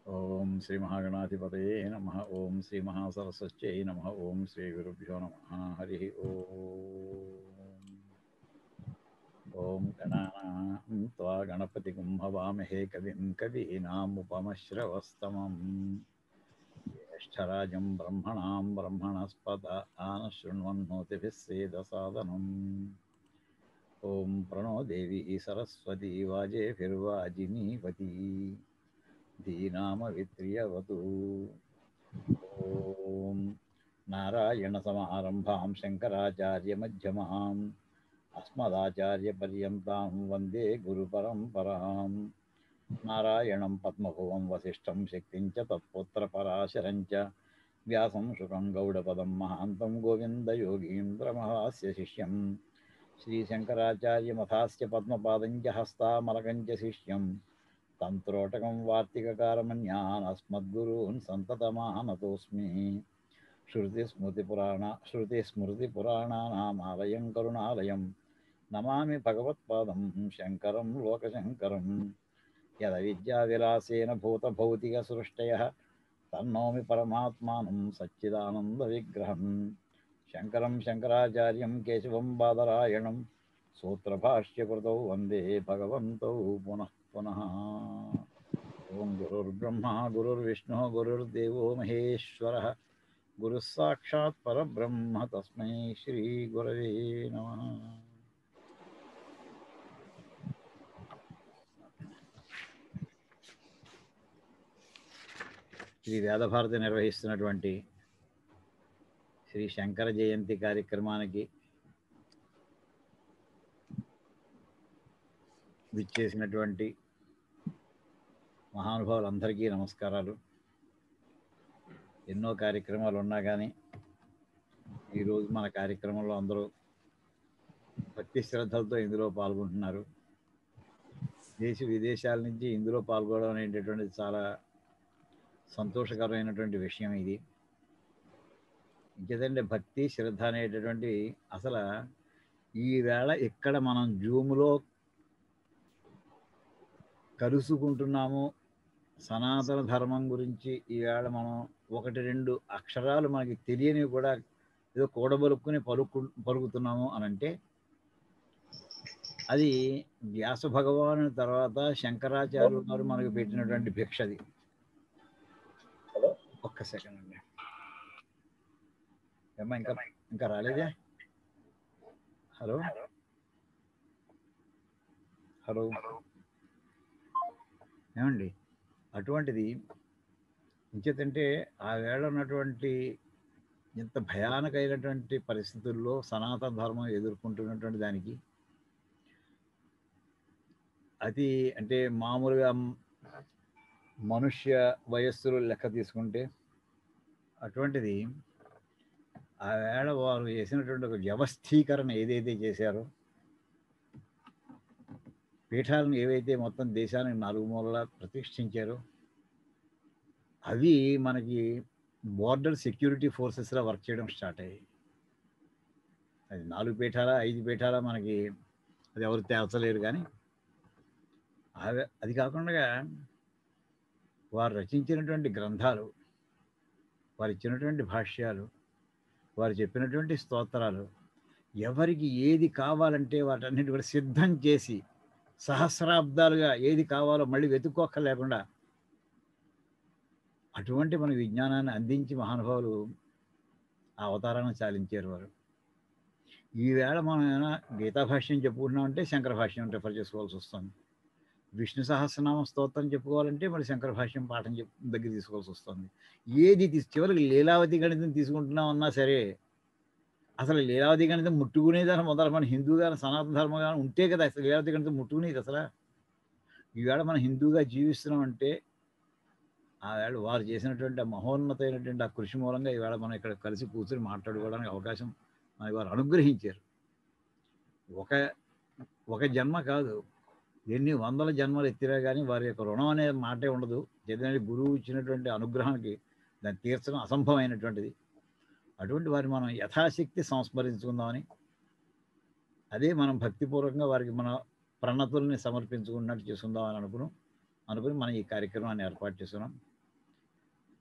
ఓం శ్రీ మహాగణాధిపతయే నమ ఓం శ్రీ మహాసరస్వత్యై నమ ఓం శ్రీ గురుభ్యో నమ హరి ఓం ఓం గణానాం త్వా గణపతిగుం హవామహే కవిం కవీనాముపమశ్రవస్తమం జ్యేష్ఠరాజం బ్రహ్మణాం బ్రహ్మణస్పద ఆనశృణ్వన్నోతిభిः సేదసాదనం ఓం ప్రణో దేవి సరస్వతి వాజేభిర్వాజినీవతి ధీనామవిత్రియవతు ఓం నారాయణసమారంభాం శంకరాచార్యమధ్యమాం అస్మదాచార్యపర్యంతాం వందే గురుపరంపరాం నారాయణం పద్మభువం వసిష్ఠం శక్తిం చ తత్పుత్రపరాశరం చ వ్యాసం శుకం గౌడపదం మహాంతం గోవిందయోగీంద్రమహాస్య శిష్యం శ్రీశంకరాచార్యమథాస్య పద్మపాదం చ హస్తామలకం చ శిష్యం తంత్రోటకం వార్తికకారమన్యాన్ అస్మద్గురూన్ సంతతమానతోస్మి శృతిస్మృతిపురాణ శృతిస్మృతిపురాణానామాలయం కరుణాలయం నమామి భగవత్పాదం శంకరం లోకశంకరం యద విద్యావిలాసేన భూతభౌతికసృష్టయ తన్నోమి పరమాత్మానం సచ్చిదానందవిగ్రహం శంకరం శంకరాచార్యం కేశవం బాదరాయణం సూత్రభాష్యకృతౌ వందే భగవంతౌ పునః పునః ఓం గురుర్బ్రహ్మ గురుర్విష్ణు గురుర్దేవో మహేశ్వర గురుः సాక్షాత్ పరబ్రహ్మ తస్మై శ్రీ గురవే నమ శ్రీ వేదభారతి నిర్వహిస్తున్నటువంటి శ్రీ శంకర జయంతి కార్యక్రమానికి విచ్చేసినటువంటి మహానుభావులందరికీ నమస్కారాలు ఎన్నో కార్యక్రమాలు ఉన్నా కానీ ఈరోజు మన కార్యక్రమంలో అందరూ భక్తి శ్రద్ధలతో ఇందులో పాల్గొంటున్నారు దేశ విదేశాల నుంచి ఇందులో పాల్గొనడం అనేటటువంటిది చాలా సంతోషకరమైనటువంటి విషయం ఇది ఇంకేదంటే భక్తి శ్రద్ధ అనేటటువంటి అసలు ఈవేళ ఇక్కడ మనం జూమ్లో కలుసుకుంటున్నాము సనాతన ధర్మం గురించి ఈవేళ మనం ఒకటి రెండు అక్షరాలు మనకి తెలియనివి కూడా ఏదో కూడబలుక్కుని పలుకు పలుకుతున్నాము అని అంటే అది వ్యాస భగవాను తర్వాత శంకరాచార్యులు వారు మనకు పెట్టినటువంటి భిక్ష అది ఒక్క సెకండ్ అండి ఏమ్మా ఇంకా ఇంకా రాలేదే హలో హలో ఏమండి అటువంటిది ఇంకేతంటే ఆ వేళ ఉన్నటువంటి ఇంత భయానకైనటువంటి పరిస్థితుల్లో సనాతన ధర్మం ఎదుర్కొంటున్నటువంటి దానికి అది అంటే మామూలుగా మనుష్య వయస్సులు లెక్క తీసుకుంటే అటువంటిది ఆ వేళ వారు చేసినటువంటి ఒక వ్యవస్థీకరణ ఏదైతే చేశారో పీఠాలను ఏవైతే మొత్తం దేశానికి నాలుగు మూలలా ప్రతిష్ఠించారో అవి మనకి బోర్డర్ సెక్యూరిటీ ఫోర్సెస్లో వర్క్ చేయడం స్టార్ట్ అయ్యాయి అది నాలుగు పీఠాల ఐదు పీఠాల మనకి అది ఎవరు తేల్చలేరు కానీ అది కాకుండా వారు రచించినటువంటి గ్రంథాలు వారు ఇచ్చినటువంటి భాష్యాలు వారు చెప్పినటువంటి స్తోత్రాలు ఎవరికి ఏది కావాలంటే వాటన్నిటి కూడా సిద్ధం చేసి సహస్రాబ్దాలుగా ఏది కావాలో మళ్ళీ వెతుక్కోక్క లేకుండా అటువంటి మన విజ్ఞానాన్ని అందించి మహానుభావులు ఆ అవతారాన్ని చాలించారు వారు ఈవేళ మనం ఏమైనా గీతా భాష్యం చెప్పుకుంటున్నామంటే శంకర భాష్యం రిఫర్ చేసుకోవాల్సి వస్తుంది విష్ణు సహస్రనామ స్తోత్రం చెప్పుకోవాలంటే మరి శంకర భాష్యం పాఠం చెప్పు దగ్గర తీసుకోవాల్సి వస్తుంది ఏది తీసు చివరికి లీలావతి గణితం తీసుకుంటున్నామన్నా సరే అసలు లీలావతి గణితం ముట్టుకునేదని మొదలు మన హిందూగా సనాతన ధర్మంగా ఉంటే కదా అసలు లీలావతి గణితం ముట్టుకునేది అసలు ఈవేళ మనం హిందూగా జీవిస్తున్నామంటే ఆ వేళ వారు చేసినటువంటి ఆ మహోన్నతమైనటువంటి ఆ కృషి మూలంగా ఈవేళ మనం ఇక్కడ కలిసి కూర్చొని మాట్లాడుకోవడానికి అవకాశం మనకి వారు అనుగ్రహించారు ఒక ఒక జన్మ కాదు ఎన్ని వందల జన్మలు ఎత్తిరా కానీ వారి యొక్క రుణం అనే మాటే ఉండదు ఎందుకంటే గురువు ఇచ్చినటువంటి అనుగ్రహానికి దాన్ని తీర్చడం అసంభవమైనటువంటిది అటువంటి వారిని మనం యథాశక్తి సంస్మరించుకుందామని అదే మనం భక్తిపూర్వకంగా వారికి మన ప్రణతుల్ని సమర్పించుకున్నట్టు చేసుకుందామని అనుకుని అనుకుని మనం ఈ కార్యక్రమాన్ని ఏర్పాటు చేస్తున్నాం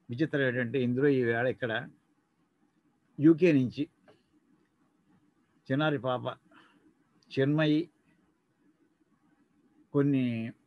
విచిత్రం ఏంటంటే ఇందులో ఈ వేళ ఇక్కడ యూకే నుంచి చిన్నారి పాప చిన్మయి కొన్ని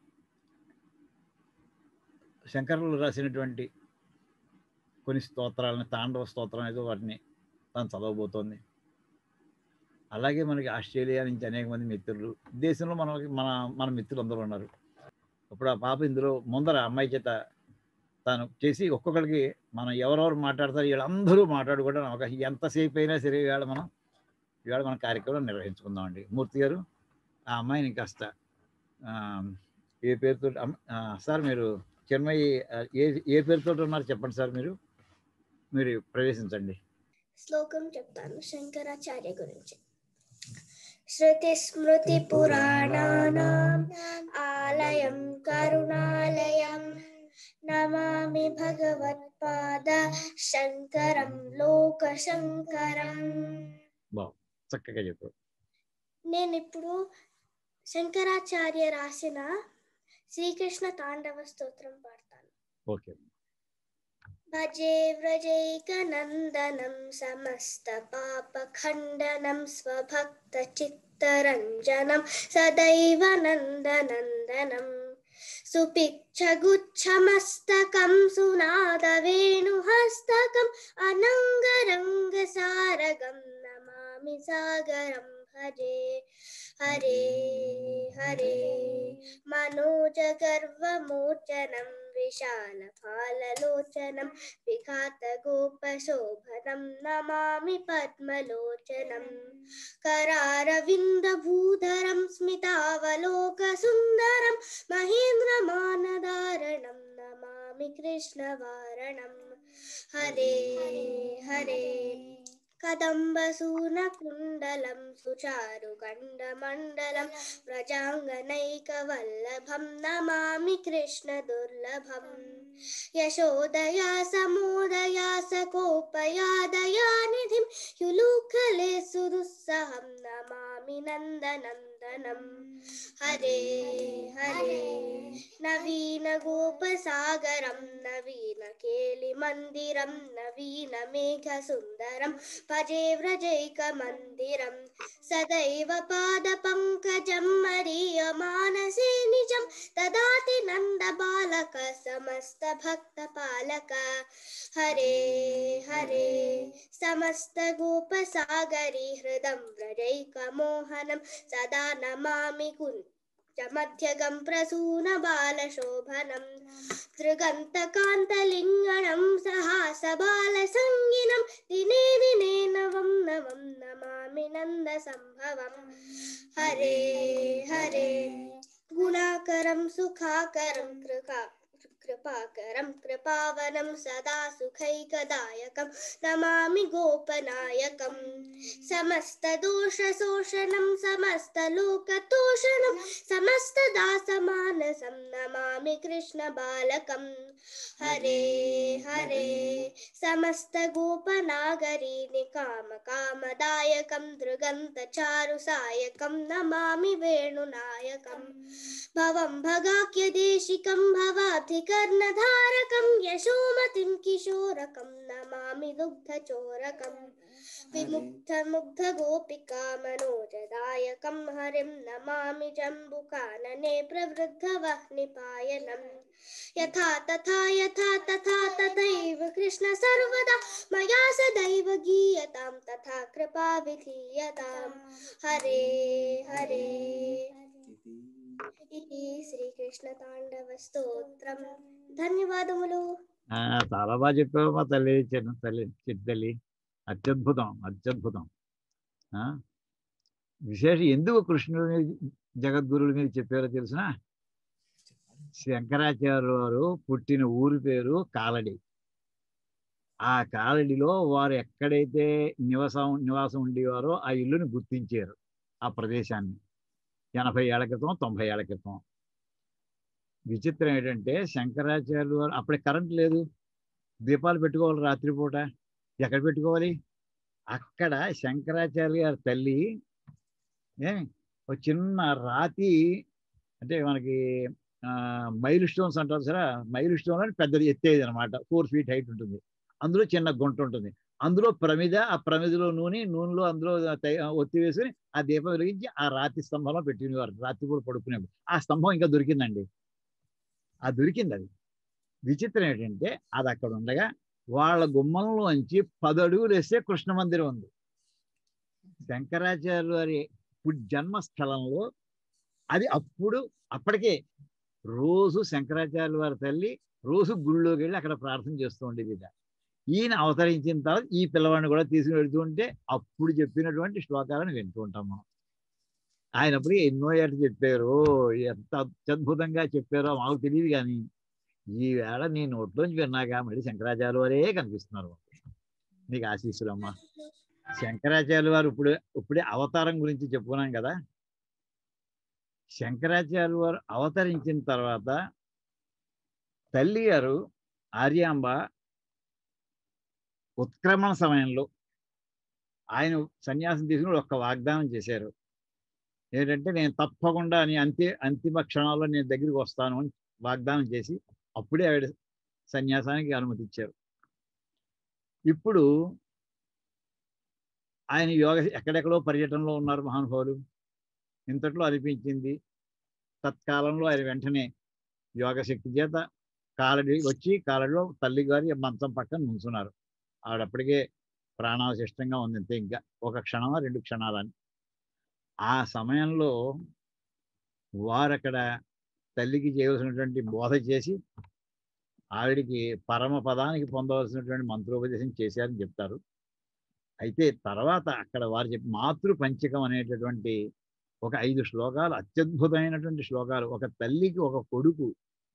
శంకరులు రాసినటువంటి కొన్ని స్తోత్రాలను తాండవ స్తోత్రం ఏదో వాటిని తాను చదవబోతోంది అలాగే మనకి ఆస్ట్రేలియా నుంచి అనేక మంది మిత్రులు దేశంలో మనకి మన మన మిత్రులు అందరూ ఉన్నారు ఇప్పుడు ఆ పాప ఇందులో ముందర అమ్మాయి చేత తాను చేసి ఒక్కొక్కరికి మనం ఎవరెవరు మాట్లాడతారు వీళ్ళందరూ మాట్లాడుకోవడం అవకాశం ఎంతసేపు అయినా సరే ఇవాళ మనం ఇవాళ మన కార్యక్రమం నిర్వహించుకుందామండి మూర్తి గారు ఆ అమ్మాయిని కాస్త ఆ, ఏ పేరుతో అమ్- ఆ, సార్ మీరు చిన్మయి ఆ, ఏ ఏ పేరుతో ఉన్నారు చెప్పండి సార్ మీరు మీరు ప్రవేశించండి శ్లోకం చెప్తాను శంకరాచార్య గురించి శృతి స్మృతి పురాణానాం ఆలయం కరుణాలయం నమామి భగవత్పాద శంకరం లోక శంకరం చక్కగా చెప్పారు నేను ఇప్పుడు శంకరాచార్య రాసిన శ్రీకృష్ణ తాండవ స్తోత్రం పాడతాను ఓకే భజే వ్రజైకనందనం సమస్త పాపఖండనం స్వభక్త చిత్తరంజనం సదైవ నందనందనం సుపిచ్చగుచ్చమస్తకం సునాదవేణుహస్తకం అనంగరంగసారగం నమామి సాగరం భజే హరే హరే మనోజగర్వమోచనం విశాలఫాలలోచనం విఘాతగోపశోభనం నమామి పద్మలోచనం करारविन्दभूधरं स्मितावलोकसुन्दरं महेन्द्रमानदारणं नमामि कृष्णवारणं हरे हरे कदम्बसूनकुण्डलं सुचारुगण्डमण्डलं व्रजाङ्गनैकवल्लभं नमामि कृष्णदुर्लभम् यशोदया समोदया सकोपया दयानिधिं युलूखले सुदुस्सहं नमामि नन्दनन्दनम् हरे हरे नवीनगोपसागरं नवीनकेलिमन्दिरं नवीनमेघसुन्दरं भजे व्रजैकमन्दिरं सदैव पादपङ्कजं मरीयमानसे निजं ददाति नन्दबालक समस्तभक्तपालक हरे हरे समस्तगोपसागरी हृदं व्रजैकमोहनं सदा नमामि कुञ्जमध्यगं प्रसूनबालशोभनं दृगन्तकान्तलिङ्गणं सहासबालसङ्गिनं दिने दिने नवं नवं नमामि नन्दसम्भवम् हरे हरे गुणाकरं सुखाकरं कृका कृपाकरं कृपावनं सदा सुखैकदायकं नमामि गोपनायकं समस्तदोषशोषणं समस्तलोकतोषणं समस्तदासमानसं नमामि कृष्णबालकं हरे हरे समस्तगोपनागरी निकामकामदायकं दृगन्तचारुसायकं नमामि वेणुनायकम् भवं भगाख्यदेशिकं भवाब्धिकर्णधारकं यशोमतिं किशोरकं नमामि दुग्धचोरकम् विमुग्धमुग्धगोपिका मनोजदायकं हरिं नमामि जम्बुकानने प्रवृद्धवह्निपायनम् यथा तथा यथा तथा तथैव कृष्ण सर्वदा मया सदैव गीयतां तथा कृपा विधीयताम् हरे हरे ఇది శ్రీకృష్ణ తాండవ స్తోత్రం ధన్యవాదములు ఆ, చాలా బాగా చెప్పావు మా తల్లి చిన్న తల్లి చిన్న తల్లి అత్యద్భుతం అత్యద్భుతం ఆ, విశేషం ఎందుకు కృష్ణుడి జగద్గురువుల మీద చెప్పారో తెలిసిన శంకరాచార్య వారు పుట్టిన ఊరి పేరు కాలడి ఆ కాలడిలో వారు ఎక్కడైతే నివాసం నివాసం ఉండేవారో ఆ ఇల్లుని గుర్తించారు ఆ ప్రదేశాన్ని ఎనభై ఏళ్ల క్రితం తొంభై ఏళ్ల క్రితం విచిత్రం ఏంటంటే శంకరాచార్యులు వారు అప్పుడే కరెంట్ లేదు దీపాలు పెట్టుకోవాలి రాత్రిపూట ఎక్కడ పెట్టుకోవాలి అక్కడ శంకరాచార్య గారి తల్లి ఏ ఒక చిన్న రాతి అంటే మనకి మైల్ స్టోన్స్ అంటారు సరే మైల్ స్టోన్ అని పెద్దది ఎత్తేది అనమాట ఫోర్ ఫీట్ హైట్ ఉంటుంది అందులో చిన్న గుంట ఉంటుంది అందులో ప్రమిద ఆ ప్రమిదలో నూనె నూనెలో అందులో తై- ఒత్తి వేసుకుని ఆ దీపం వెలిగించి ఆ రాతి స్తంభంలో పెట్టినవారు రాత్రి కూడా పడుకునేవారు ఆ స్తంభం ఇంకా దొరికిందండి ఆ దొరికింది అది విచిత్రం ఏంటంటే అది అక్కడ ఉండగా వాళ్ళ గుమ్మంలోంచి పది అడుగులు వేస్తే కృష్ణ మందిరం ఉంది శంకరాచార్య వారి పుట్ జన్మస్థలంలో అది అప్పుడు అప్పటికే రోజు శంకరాచార్య వారి తల్లి రోజు గుళ్ళోకి వెళ్ళి అక్కడ ప్రార్థన చేస్తూ ఉండేది ఇక. ఈయన అవతరించిన తర్వాత ఈ పిల్లవాడిని కూడా తీసుకుని వెళ్తూ ఉంటే అప్పుడు చెప్పినటువంటి శ్లోకాలను వింటూ ఉంటాం మనం ఆయన అప్పుడు ఎన్నో ఏళ్ళు చెప్పారు ఎంత అత్యద్భుతంగా చెప్పారో మాకు తెలియదు కానీ ఈ వేళ నీ నోట్లోంచి విన్నాక మళ్ళీ శంకరాచార్య వారే కనిపిస్తున్నారు నీకు ఆశీస్సులమ్మా శంకరాచార్య వారు ఇప్పుడు ఇప్పుడే అవతారం గురించి చెప్పుకున్నాం కదా శంకరాచార్య వారు అవతరించిన తర్వాత తల్లి గారు ఆర్యాంబ ఉత్క్రమణ సమయంలో ఆయన సన్యాసం తీసుకుని ఒక్క వాగ్దానం చేశారు ఏంటంటే నేను తప్పకుండా నీ అంత్య అంతిమ క్షణాల్లో నేను దగ్గరికి వస్తాను అని వాగ్దానం చేసి అప్పుడే ఆవిడ సన్యాసానికి అనుమతి ఇచ్చారు ఇప్పుడు ఆయన యోగ ఎక్కడెక్కడో పర్యటనలో ఉన్నారు మహానుభావులు ఇంతట్లో అనిపించింది తత్కాలంలో ఆయన వెంటనే యోగ శక్తి చేత కాలడి వచ్చి కాలడిలో తల్లి గారి మంచం పక్కన నుంచున్నారు ఆవిడప్పటికే ప్రాణావశిష్టంగా ఉంది అంతే ఇంకా ఒక క్షణమా రెండు క్షణాలని ఆ సమయంలో వారు అక్కడ తల్లికి చేయవలసినటువంటి బోధ చేసి ఆవిడికి పరమ పదానికి పొందవలసినటువంటి మంత్రోపదేశం చేశారని చెప్తారు అయితే తర్వాత అక్కడ వారు చెప్పి మాతృ పంచకం అనేటటువంటి ఒక ఐదు శ్లోకాలు అత్యద్భుతమైనటువంటి శ్లోకాలు ఒక తల్లికి ఒక కొడుకు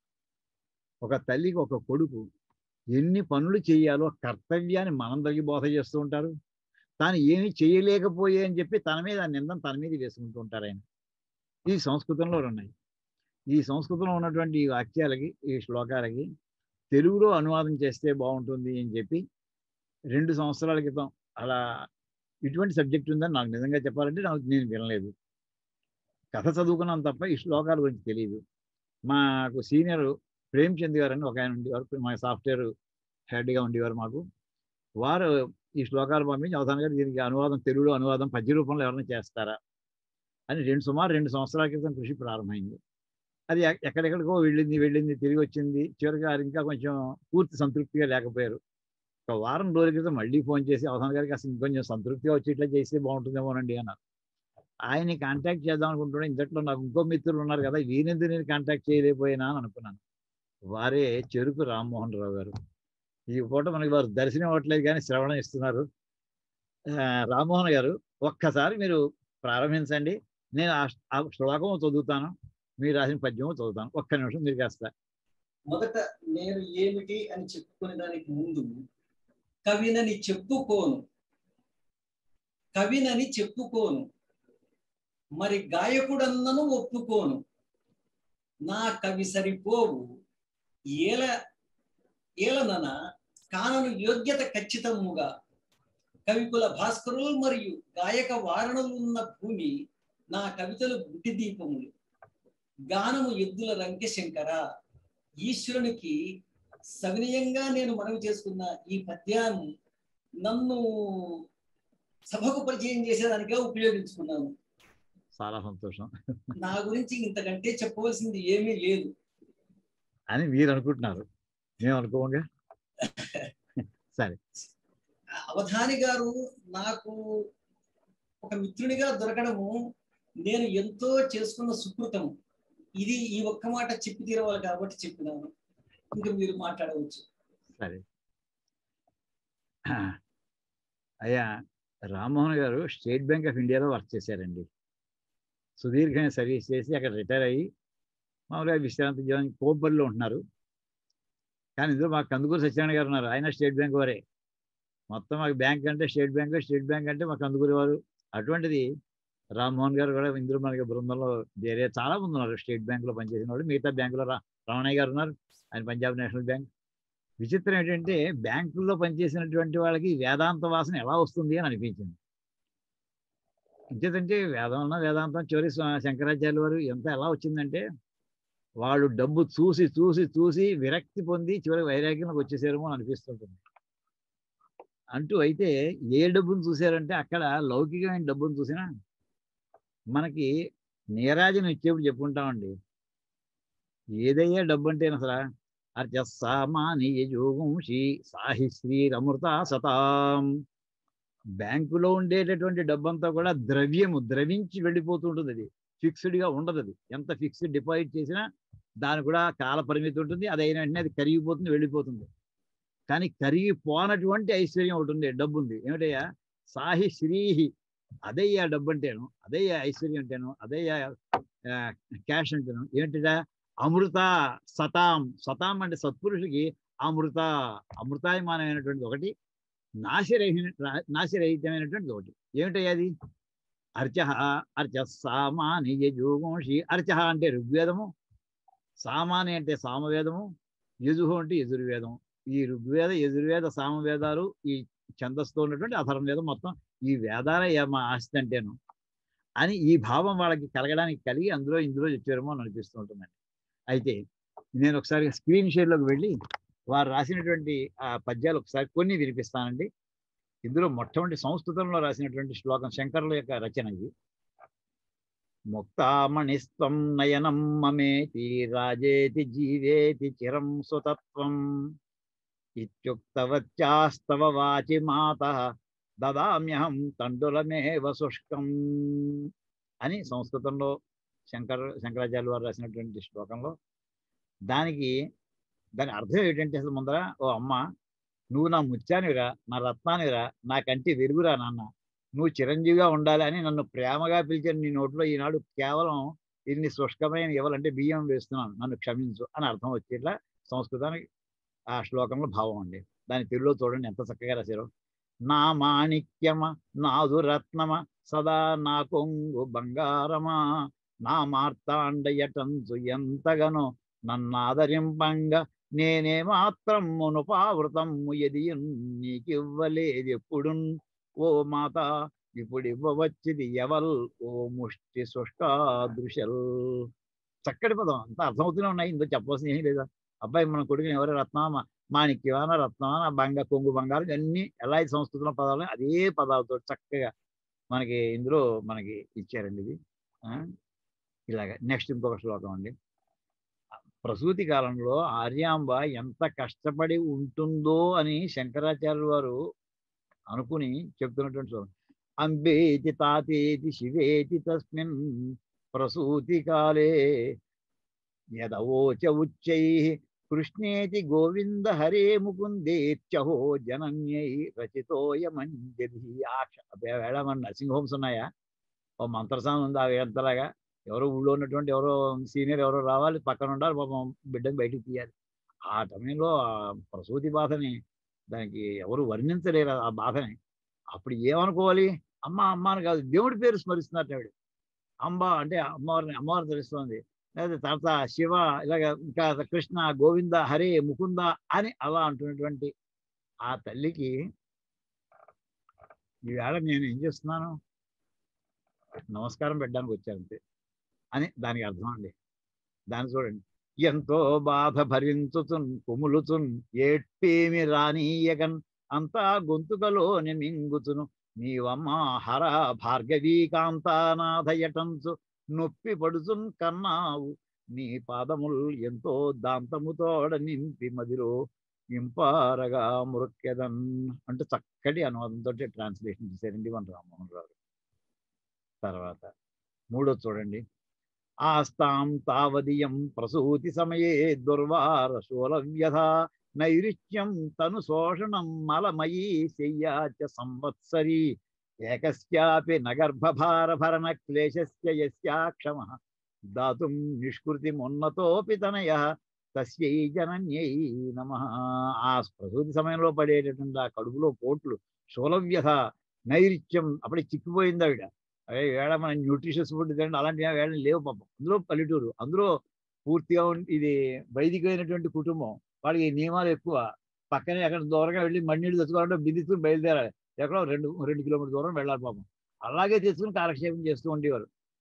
ఒక తల్లికి ఒక కొడుకు ఎన్ని పనులు చేయాలో కర్తవ్యాన్ని మనందరికీ బోధ చేస్తూ ఉంటారు తాను ఏమి చేయలేకపోయే అని చెప్పి తన మీద ఆ నిందం తన మీద వేసుకుంటూ ఉంటారు ఆయన ఈ సంస్కృతంలో ఉన్నాయి ఈ సంస్కృతంలో ఉన్నటువంటి ఈ వాక్యాలకి ఈ శ్లోకాలకి తెలుగులో అనువాదం చేస్తే బాగుంటుంది అని చెప్పి రెండు సంవత్సరాల క్రితం అలా ఇటువంటి సబ్జెక్ట్ ఉందని నాకు నిజంగా చెప్పాలంటే నాకు నేను వినలేదు కథ చదువుకున్నాను తప్ప ఈ శ్లోకాల గురించి తెలియదు మాకు సీనియర్ ప్రేమ్చంద్ గారు అని ఒక ఆయన ఉండేవారు మా సాఫ్ట్వేర్ హెడ్గా ఉండేవారు మాకు వారు ఈ శ్లోకాలు పంపించి అవధాన్ గారు దీనికి అనువాదం తెలుగులో అనువాదం పద్య రూపంలో ఎవరైనా చేస్తారా అని రెండు సుమారు రెండు సంవత్సరాల క్రితం కృషి ప్రారంభమైంది అది ఎక్- ఎక్కడెక్కడికో వెళ్ళింది వెళ్ళింది తిరిగి వచ్చింది చివరికి వారు ఇంకా కొంచెం పూర్తి సంతృప్తిగా లేకపోయారు ఒక వారం రోజుల క్రితం మళ్ళీ ఫోన్ చేసి అవధాన్ గారికి అసలు ఇంకొంచెం సంతృప్తిగా వచ్చి ఇట్లా చేస్తే బాగుంటుందేమోనండి అన్నారు ఆయన్ని కాంటాక్ట్ చేద్దాం అనుకుంటున్నాను ఇంతట్లో నాకు ఇంకో మిత్రులు ఉన్నారు కదా వీరెందుకు నేను కాంటాక్ట్ చేయలేకపోయినా అని అనుకున్నాను వారే చెరుకు రామ్మోహన్ రావు గారు ఈ పూట మనకి వారు దర్శనం అవ్వట్లేదు కానీ శ్రవణం ఇస్తున్నారు ఆ, రామ్మోహన్ గారు ఒక్కసారి మీరు ప్రారంభించండి నేను ఆ ఆ శ్లోకం చదువుతాను మీరు రాసిన పద్యము చదువుతాను ఒక్క నిమిషం మీరు కాస్త మొదట నేను ఏమిటి అని చెప్పుకునే దానికి ముందు కవినని చెప్పుకోను కవినని చెప్పుకోను మరి గాయకుడన్నను ఒప్పుకోను నా కవి సరిపోవు ఏల ఏలనన కానను యోగ్యత ఖచ్చితముగా కవికుల భాస్కరులు మరియు గాయక వారణలున్న భూమి నా కవితలు గుడ్డి దీపములు గానము ఎద్దుల రంకె శంకర ఈశ్వరునికి సవినయంగా నేను మనవి చేసుకున్న ఈ పద్యాన్ని నన్ను సభకు పరిచయం చేసేదానిగా ఉపయోగించుకున్నాను చాలా సంతోషం నా గురించి ఇంతకంటే చెప్పవలసింది ఏమీ లేదు అని మీరు అనుకుంటున్నారు మేము అనుకోగా సరే అవధాని గారు నాకు ఒక మిత్రునిగా దొరకడము నేను ఎంతో చేసుకున్న సుకృతం ఇది ఈ ఒక్క మాట చెప్పి తీరవాలి కాబట్టి చెప్పినాను ఇంకా మీరు మాట్లాడవచ్చు సరే అయ్యా Rammohan garu State Bank of ఇండియాలో వర్క్ చేశారండి సుదీర్ఘమైన సర్వీస్ చేసి అక్కడ రిటైర్ అయ్యి మామూలుగా విశ్రాంతి జీవనం కోపల్లిలో ఉంటున్నారు కానీ ఇందులో మాకు కందుకూరు సత్యనారాయణ గారు ఉన్నారు ఆయన స్టేట్ బ్యాంక్ వారే మొత్తం మాకు బ్యాంక్ అంటే స్టేట్ బ్యాంక్ స్టేట్ బ్యాంక్ అంటే మా కందుకూరి వారు అటువంటిది రామ్మోహన్ గారు కూడా ఇందులో మనకి బృందంలో వేరే చాలా మంది ఉన్నారు స్టేట్ బ్యాంకులో పనిచేసిన వాళ్ళు మిగతా బ్యాంకులో రా రమణయ్య గారు ఉన్నారు ఆయన పంజాబ్ నేషనల్ బ్యాంక్ విచిత్రం ఏంటంటే బ్యాంకుల్లో పనిచేసినటువంటి వాళ్ళకి వేదాంత వాసన ఎలా వస్తుంది అని అనిపించింది ఇంకేదంటే వేదం వేదాంతం చివరి స్వ- శంకరాచార్య వారు ఎంత ఎలా వచ్చిందంటే వాళ్ళు డబ్బు చూసి చూసి చూసి విరక్తి పొంది చివరికి వైరాగ్యంలోకి వచ్చేసారేమో అని అనిపిస్తుంటుంది అంటూ అయితే ఏ డబ్బును చూసారంటే అక్కడ లౌకికమైన డబ్బును చూసినా మనకి నీరాజనం ఇచ్చేప్పుడు చెప్పుకుంటామండి ఏదయ్యా డబ్బు అంటే అసలు అర్చస్సామానీయ యోగంషి సాహి శ్రీరమృత సతాం బ్యాంకులో ఉండేటటువంటి డబ్బంతా కూడా ద్రవ్యము ద్రవించి వెళ్ళిపోతుంటుంది అది ఫిక్స్డ్ గా ఉండదు అది ఎంత ఫిక్స్డ్ డిపాజిట్ చేసినా దాని కూడా కాల పరిమితి ఉంటుంది అది అయిన వెంటనే అది కరిగిపోతుంది వెళ్ళిపోతుంది కానీ కరిగిపోనటువంటి ఐశ్వర్యం ఒకటి ఉంది డబ్బు ఉంది ఏమిటయ్యా సాహి శ్రీహి అదయ్యా డబ్బు అంటేను అదయ్యా ఐశ్వర్యం అంటేను అదయ్యా క్యాష్ అంటేను ఏమిటిదా అమృత సతాం సతాం అంటే సత్పురుషుడికి అమృత అమృతాయమానమైనటువంటిది ఒకటి నాశరహి నాశరహితమైనటువంటిది ఒకటి ఏమిటయ్యా అది అర్చ అర్చ సామానియ జోగంషి అర్చ అంటే ఋగ్వేదము సామాని అంటే సామవేదము యజుహు అంటే యజుర్వేదం ఈ ఋగ్వేద యజుర్వేద సామవేదాలు ఈ ఛందస్సుతో ఉన్నటువంటి అధర్మ వేదం మొత్తం ఈ వేదాల మా ఆస్తి అంటేను అని ఈ భావం వాళ్ళకి కలగడానికి కలిగి అందులో ఇందులో చెప్పారేమో అని అనిపిస్తూ ఉంటుందండి అయితే నేను ఒకసారి స్క్రీన్ షేర్లోకి వెళ్ళి వారు రాసినటువంటి ఆ పద్యాలు ఒకసారి కొన్ని వినిపిస్తానండి ఇందులో మొట్టమొదటి సంస్కృతంలో రాసినటువంటి శ్లోకం శంకరుల యొక్క రచన ఇది ముక్తామణిస్త్వం నయనం మమేతి రాజేతి జీవేతి చిరం సుతత్వం ఇత్యుక్తవత్యాస్తవ వాచి మాత దదామ్యహం తండులమేవ శుష్కం అని సంస్కృతంలో శంకర శంకరాచార్య వారు రాసినటువంటి శ్లోకంలో దానికి దాని అర్థం ఏంటంటే అసలు ముందర ఓ అమ్మ నువ్వు నా ముత్యానివిరా నా రత్నానివిరా నా కంటి వెలుగురా నాన్న నువ్వు చిరంజీవిగా ఉండాలి అని నన్ను ప్రేమగా పిలిచిన నీ నోట్లో ఈనాడు కేవలం ఇన్ని శుష్కమైన ఇవ్వాలంటే బియ్యం వేస్తున్నాను నన్ను క్షమించు అని అర్థం వచ్చేట్లా సంస్కృతానికి ఆ శ్లోకంలో భావం అండి దాని తెలుగులో చూడండి ఎంత చక్కగా రాశారు నా మాణిక్యమ నాదు రత్నమ సదా నా కొంగు బంగారమా నా మార్తాండయటంచు ఎంతగానో నన్నాదరింపంగా నేనే మాత్రం మునుపావృతము ఎది నీకివ్వలేదు ఎప్పుడు ఓ మాత ఇప్పుడు ఇవ్వవచ్చిది ఎవల్ ఓ ముష్టి శుష్కాదృశల్ చక్కటి పదం అంత అర్థమవుతూనే ఉన్నాయి ఇందులో చెప్పవలసిన ఏమీ లేదా అబ్బాయి మన కొడుకుని ఎవరు రత్నమా మాణిక్యవాన రత్నమాన బంగ కొంగు బంగారం అన్ని ఎలా ఈ సంస్కృతంలో పదాలు అదే పదాలతో చక్కగా మనకి ఇందులో మనకి ఇచ్చారండి ఇది ఇలాగ నెక్స్ట్ ఇంకొక శ్లోకం అండి ప్రసూతి కాలంలో ఆర్యాంబ ఎంత కష్టపడి ఉంటుందో అని శంకరాచార్యుల వారు అనుకుని చెప్తున్నటువంటి శ్లోకం అంబేతి తాతేతి శివేతి తస్మిన్ ప్రసూతి కాలే యదవోచ ఉచ్చై కృష్ణేతి గోవింద హరే ముకుందేత్యహో జనన్యై రచితోయమంజది ఆక్ష వేళ మన నర్సింగ్ హోమ్స్ ఉన్నాయా ఓ మంత్రసానం ఉంది ఆ వేంతలాగా ఎవరో ఊళ్ళో ఉన్నటువంటి ఎవరో సీనియర్ ఎవరో రావాలి పక్కన ఉండాలి పాపం బిడ్డని బయటికి తీయాలి ఆ సమయంలో ఆ ప్రసూతి బాధని దానికి ఎవరు వర్ణించలేరు ఆ బాధని అప్పుడు ఏమనుకోవాలి అమ్మ అమ్మ అని కాదు దేవుడి పేరు స్మరిస్తున్నట్టు ఆవిడ అంబ అంటే అమ్మవారిని అమ్మవారిని తెలుస్తుంది లేదా తర్వాత శివ ఇలాగ ఇంకా కృష్ణ గోవింద హరే ముకుంద అని అలా అంటున్నటువంటి ఆ తల్లికి ఈవేళ నేను ఏం చేస్తున్నాను నమస్కారం పెట్టడానికి వచ్చానంతే అని దానికి అర్థం అండి దాన్ని చూడండి ఎంతో బాధ భరించుతున్ కుములుతున్ ఏడ్పేమి రానీయగన్ అంతా గొంతుకలోని మింగుతును నీవమ్మ హర భార్గవీ కాంతానాథయటంచు నొప్పి పడుచున్ కన్నావు నీ పాదముల్ ఎంతో దాంతముతోడ నింపి మదిలో ఇంపారగా మురక్కెదన్ అంటూ చక్కటి అనువాదంతో ట్రాన్స్లేషన్ చేశారండి మన రామ్మోహన్ రావు తర్వాత మూడో చూడండి ఆస్తాం తావదియం ప్రసూతి సమయే దుర్వార శూలవ్యధ నైరుత్యం తను శోషణం మలమయీ శయ్యాచ సంవత్సరీ ఏకస్యాపి నగర్భభారభరణ క్లేశస్య యస్యాక్షమ దాతుం నిష్కృతిమున్నతోపి తనయ తస్యై జనన్యై నమ ఆ ప్రసూతి సమయంలో పడేటటువంటి ఆ కడుపులో పోట్లు శూలవ్యధ నైరుత్యం అప్పుడే చిక్కిపోయింది ఆవిడ అదే వేళ మన న్యూట్రిషియస్ ఫుడ్ తినండి అలాంటి వేళ లేవు పాపం అందులో పల్లెటూరు అందులో పూర్తిగా ఉం- ఇది వైదికమైనటువంటి కుటుంబం వాళ్ళకి ఈ నియమాలు ఎక్కువ పక్కనే అక్కడ దూరంగా వెళ్ళి మಣ್ಣీళ్ళు తెచ్చుకోవాలంటే బిందుకుని బయలుదేరాలి ఎక్కడో రెండు రెండు కిలోమీటర్ దూరం వెళ్ళాలి పాపం అలాగే తెచ్చుకుని కాలక్షేపం చేస్తూ ఉండేవారు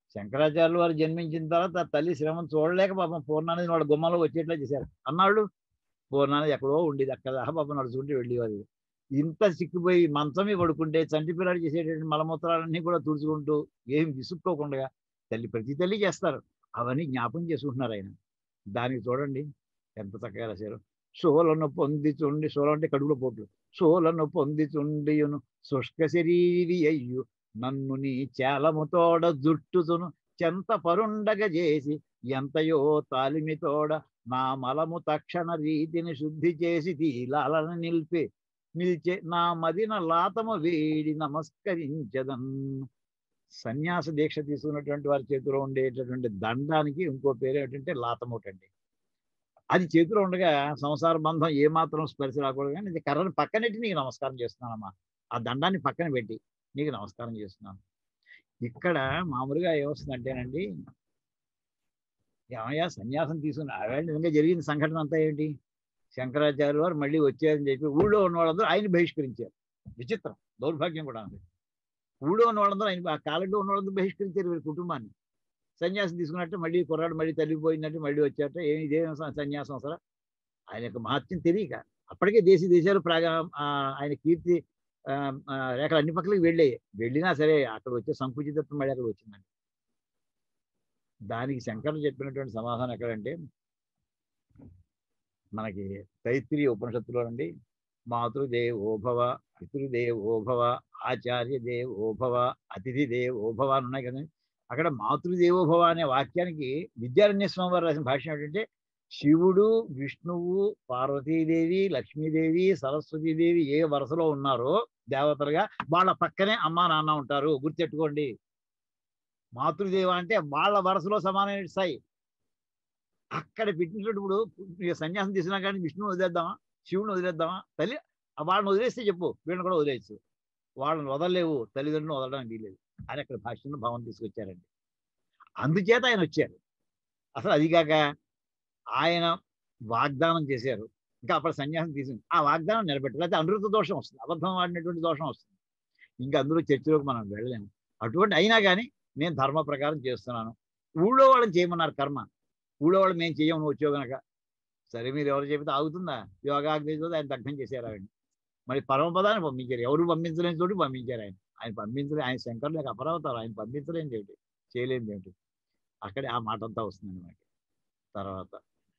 శంకరాచార్యులు వారు జన్మించిన తర్వాత ఆ తల్లి శ్రమను చూడలేక పాపం పూర్ణానది వాడు గుమ్మలో వచ్చేట్లా చేశారు అన్నాడు పూర్ణానది ఎక్కడో ఉండేది అక్కడ దాకా పాపం నడుచుకుంటూ వెళ్ళేవారు ఇంత సిక్కిపోయి మంచమే పడుకుంటే చంటి పిల్లాడు చేసేటటువంటి మలమూత్రాలన్నీ కూడా తుడుచుకుంటూ ఏం విసుక్కోకుండా తల్లి ప్రతి తల్లి చేస్తారు అవన్నీ జ్ఞాపకం చేసుకుంటున్నారు ఆయన దానికి చూడండి ఎంత చక్కగా రాశారు సోలను పొందిచుండి సోలం అంటే కడుపులో పోట్లు సోలను పొందిచుండియును శుష్క శరీరి అయ్యు నన్ను నీ చేలముతోడ జుట్టుచును చెంత పరుండగ చేసి ఎంతయో తాలిమితోడ నా మలము తక్షణ రీతిని శుద్ధి చేసి తీలాలను నిలిపి నిలిచే నా మదిన లాతము వేడి నమస్కరించదన్ సన్యాస దీక్ష తీసుకున్నటువంటి వారి చేతిలో ఉండేటటువంటి దండానికి ఇంకో పేరు ఏంటంటే లాతమూట అండి అది చేతిలో ఉండగా సంసార బంధం ఏమాత్రం స్పర్శ రాకూడదు కానీ ఇది కర్రని పక్కనెట్టి నీకు నమస్కారం చేస్తున్నానమ్మా ఆ దండాన్ని పక్కన పెట్టి నీకు నమస్కారం చేస్తున్నాను ఇక్కడ మామూలుగా ఏమొస్తుందంటేనండి ఏమయ్యా సన్యాసం తీసుకుని ఆవేళ నిజంగా జరిగిన సంఘటన అంతా ఏంటి శంకరాచార్య వారు మళ్ళీ వచ్చారని చెప్పి ఊళ్ళో ఉన్న వాళ్ళందరూ ఆయన బహిష్కరించారు విచిత్రం దౌర్భాగ్యం కూడా ఉంది ఊళ్ళో ఉన్న వాళ్ళందరూ ఆయన ఆ కాలంలో ఉన్న వాళ్ళందరూ బహిష్కరించారు వీరి కుటుంబాన్ని సన్యాసం తీసుకున్నట్టు మళ్ళీ కుర్రాడు మళ్ళీ తల్లిపోయినట్టు మళ్ళీ వచ్చాట ఏమి ఇదేం స- సన్యాసం అసలు ఆయన యొక్క మహత్యం తెలియక అప్పటికే దేశ దేశాలు ప్రాగా ఆ, ఆయన కీర్తి ఆ, ఆ, రేఖలు అన్ని పక్కలకి వెళ్ళాయి వెళ్ళినా సరే అక్కడ వచ్చే సంకుచితత్వం మళ్ళీ అక్కడ వచ్చిందండి దానికి శంకరులు చెప్పినటువంటి సమాధానం ఎక్కడంటే మనకి తైత్రి ఉపనిషత్తులో అండి మాతృదేవోభవ పితృదేవోభవ ఆచార్య దేవోభవ అతిథి దేవోభవ అని ఉన్నాయి కదండి అక్కడ మాతృదేవోభవ అనే వాక్యానికి విద్యారణ్య స్వామి వారు రాసిన భాష ఏంటంటే శివుడు విష్ణువు పార్వతీదేవి లక్ష్మీదేవి సరస్వతీదేవి ఏ వరుసలో ఉన్నారో దేవతలుగా వాళ్ళ పక్కనే అమ్మా నాన్న ఉంటారు గుర్తెట్టుకోండి మాతృదేవ అంటే వాళ్ళ వరుసలో సమానమైన స్థాయి అక్కడ పెట్టినప్పుడు ఇక సన్యాసం తీసుకున్నా కానీ విష్ణువుని వదిలేద్దామా శివుని వదిలేద్దామా తల్లి ఆ వాళ్ళని వదిలేస్తే చెప్పు వీళ్ళని కూడా వదిలేయచ్చు వాళ్ళని వదలలేవు తల్లిదండ్రులను వదలడానికి వీలేదు అని అక్కడ భాష్యంలో భావం తీసుకొచ్చారండి అందుచేత ఆయన వచ్చారు అసలు అది కాక ఆయన వాగ్దానం చేశారు ఇంకా అప్పుడు సన్యాసం తీసుకుని ఆ వాగ్దానం నిలబెట్టారు అయితే అనృత దోషం వస్తుంది అబద్ధం ఆడినటువంటి దోషం వస్తుంది ఇంకా అందులో చర్చలోకి మనం వెళ్ళలేము అటువంటి అయినా కానీ నేను ధర్మ ప్రకారం చేస్తున్నాను ఊళ్ళో వాళ్ళని చేయమన్నారు కర్మ ఊళ్ళో వాళ్ళు మేము చెయ్యము నువ్వు వచ్చావు కనుక సరే మీరు ఎవరు చెబితే ఆగుతుందా యోగాగ్ని ఆయన దగ్ధం చేశారు ఆయన మరి పరమపదాన్ని పంపించారు ఎవరు పంపించలేని చోటు పంపించారు ఆయన ఆయన పంపించలే ఆయన శంకర్లకు అపరవతారు ఆయన పంపించలేని ఏమిటి చేయలేనిది ఏమిటి అక్కడే ఆ మాట అంతా వస్తుందండి మనకి తర్వాత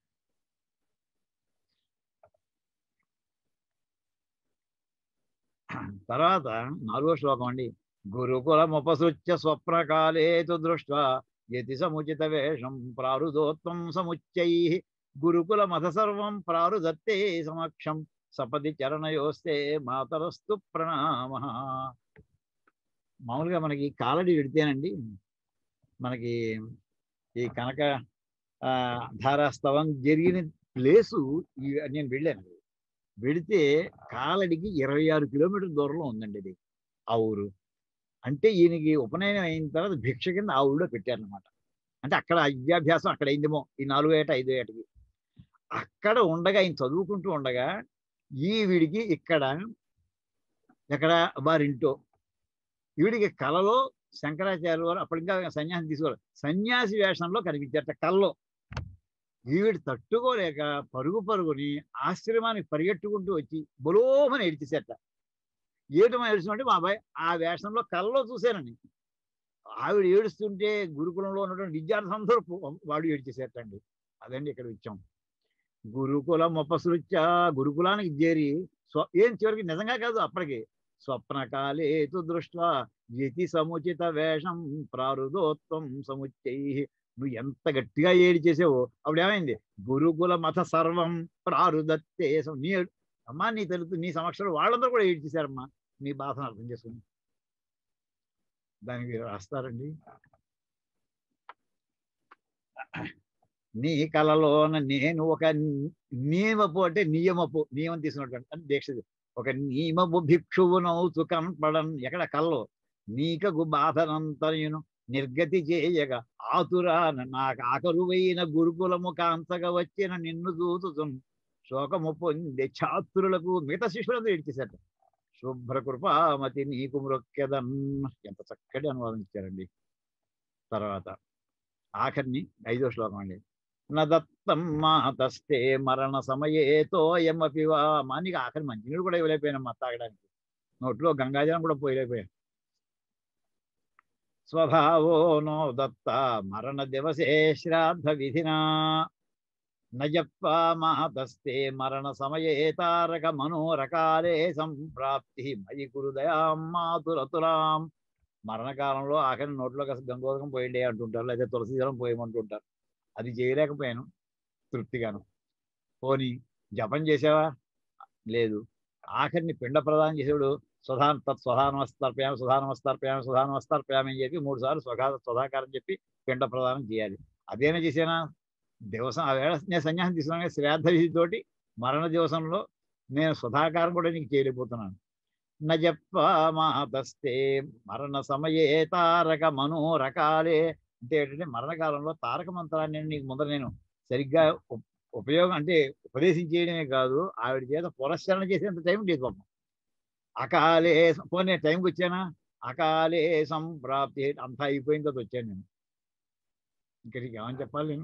తర్వాత నాలుగో శ్లోకం అండి గురుకులముపసృత్య స్వప్నకాలేతు దృష్ట్వా యతి సముచిత వేషం ప్రారుదోత్వం సముచ్చై గురుకుల మత సర్వం ప్రారుదత్తే సమక్షం సపది చరణయోస్తే మాతరస్తు ప్రణామ మామూలుగా మనకి కాలడి పెడితేనండి మనకి ఈ కనక ఆ, ధారాస్తవం జరిగిన ప్లేసు ఈ నేను వెళ్ళాను వెళితే కాలడికి ఇరవై ఆరు కిలోమీటర్ల దూరంలో ఉందండి ఇది ఆ ఊరు అంటే ఈయనకి ఉపనయనం అయిన తర్వాత భిక్ష కింద ఆ ఊళ్ళో పెట్టారనమాట అంటే అక్కడ విద్యాభ్యాసం అక్కడ అయిందేమో ఈ నాలుగో ఏట ఐదో ఏటకి అక్కడ ఉండగా ఆయన చదువుకుంటూ ఉండగా ఈ వీడికి ఇక్కడ ఎక్కడ వారింటో వీడికి కలలో శంకరాచార్య వారు అప్పుడు ఇంకా సన్యాసం తీసుకోవాలి సన్యాసి వేషంలో కనిపించారట కల్లో ఈవిడ తట్టుకోలేక పరుగు పరుగుని ఆశ్రమానికి పరిగెట్టుకుంటూ వచ్చి బలోమని ఏడ్చేసేట ఏటమని ఏడుస్తుంటే మా అబ్బాయి ఆ వేషంలో కల్లో చూశానని ఆవిడ ఏడుస్తుంటే గురుకులంలో ఉన్నటువంటి విద్యార్థులందరూ పు- వాడు ఏడ్చేసేటండి అదండి ఇక్కడ ఇచ్చాం గురుకులం ఉపసృత్య గురుకులానికి చేరి స్వ ఏం చివరికి నిజంగా కాదు అప్పటికి స్వప్నకాలేతు దృష్ట్వా యతి సముచిత వేషం ప్రారుదోత్వం సముచ్చై నువ్వు ఎంత గట్టిగా ఏడి చేసావో అప్పుడు ఏమైంది గురుకుల మత సర్వం ప్రారుదత్తే సం- నీ ఏడు- అమ్మా నీ తెలుసు నీ సమక్షంలో వాళ్ళందరూ కూడా ఏడు చేశారమ్మా నీ బాధను అర్థం చేసుకుని దానికి వీరు రాస్తారండి నీ కలలోన నేను ఒక నియమపు అంటే నియమపు నియమం తీసుకున్నటువంటి అంటే దీక్ష ఇది. ఒక నియమపు భిక్షువునవుతు కనపడన్ ఎక్కడ కల్లో నీకగు బాధనంతయును నిర్గతి చేయగా ఆతురాన నాకు ఆకరువైన గురుకులము కాంతగా వచ్చిన నిన్ను చూతుతున్ శోకము పొందే ఛాత్రులకు మిగతా శిష్యులందరూ ఏడ్చేశారు శుభ్ర కృపామతి నీకు మృక్కెదన్ ఎంత చక్కటి అనువాదం ఇచ్చారండి తర్వాత ఆఖరిని ఐదో శ్లోకం అండి నదత్తం మాతస్తే మరణ సమయేతో ఎమ్మపి వా మానికి ఆఖరి మంచినీళ్ళు కూడా ఇవ్వలేకపోయాను తాగడానికి నోట్లో గంగాజలం కూడా పోయలేకపోయాను స్వభావో నో దత్త మరణ దివసే శ్రాద్ధ విధినా నజప్పా మహతస్తే మరణ సమయే తారక మనోరకాలే సంప్రాప్తి మయి కురుదయాం మాతురతులాం మరణకాలంలో ఆఖరి నోట్లో కాస్త గంగోదకం పోయిండే అంటుంటారు లేదా తులసి జలం పోయమంటుంటారు అది చేయలేకపోయాను తృప్తిగాను పోని జపం చేసావా లేదు ఆఖరిని పిండ ప్రదానం చేసేవాడు స్వధా తత్ స్వధానమస్తర్పయామి స్వధానమస్తర్పయామి స్వధానమస్తర్పయామి అని చెప్పి మూడు సార్లు స్వధా స్వధాకారం చెప్పి పిండ ప్రదానం చేయాలి అదేనా చేసానా దివసం ఆ వేళ నేను సన్యాసం తీసుకున్నా శ్రాద్ధ విధితోటి మరణ దివసంలో నేను స్వధాకారం కూడా నీకు చేయలేకపోతున్నాను నజప్పామాతస్తే మరణ సమయే తారక మనోరకాలే అంటే ఏంటంటే మరణకాలంలో తారక మంత్రాన్ని నీకు ముందర నేను సరిగ్గా ఉప్- ఉపయోగం అంటే ఉపదేశించేయడమే కాదు ఆవిడ చేత పురస్కరణ చేసేంత టైం లేదు పాపం అకాలే పోనీ టైంకి వచ్చానా అకాలే సంప్రాప్తి అంతా అయిపోయిన తర్వాత వచ్చాను నేను ఇంకా నీకు ఏమని చెప్పాలి నేను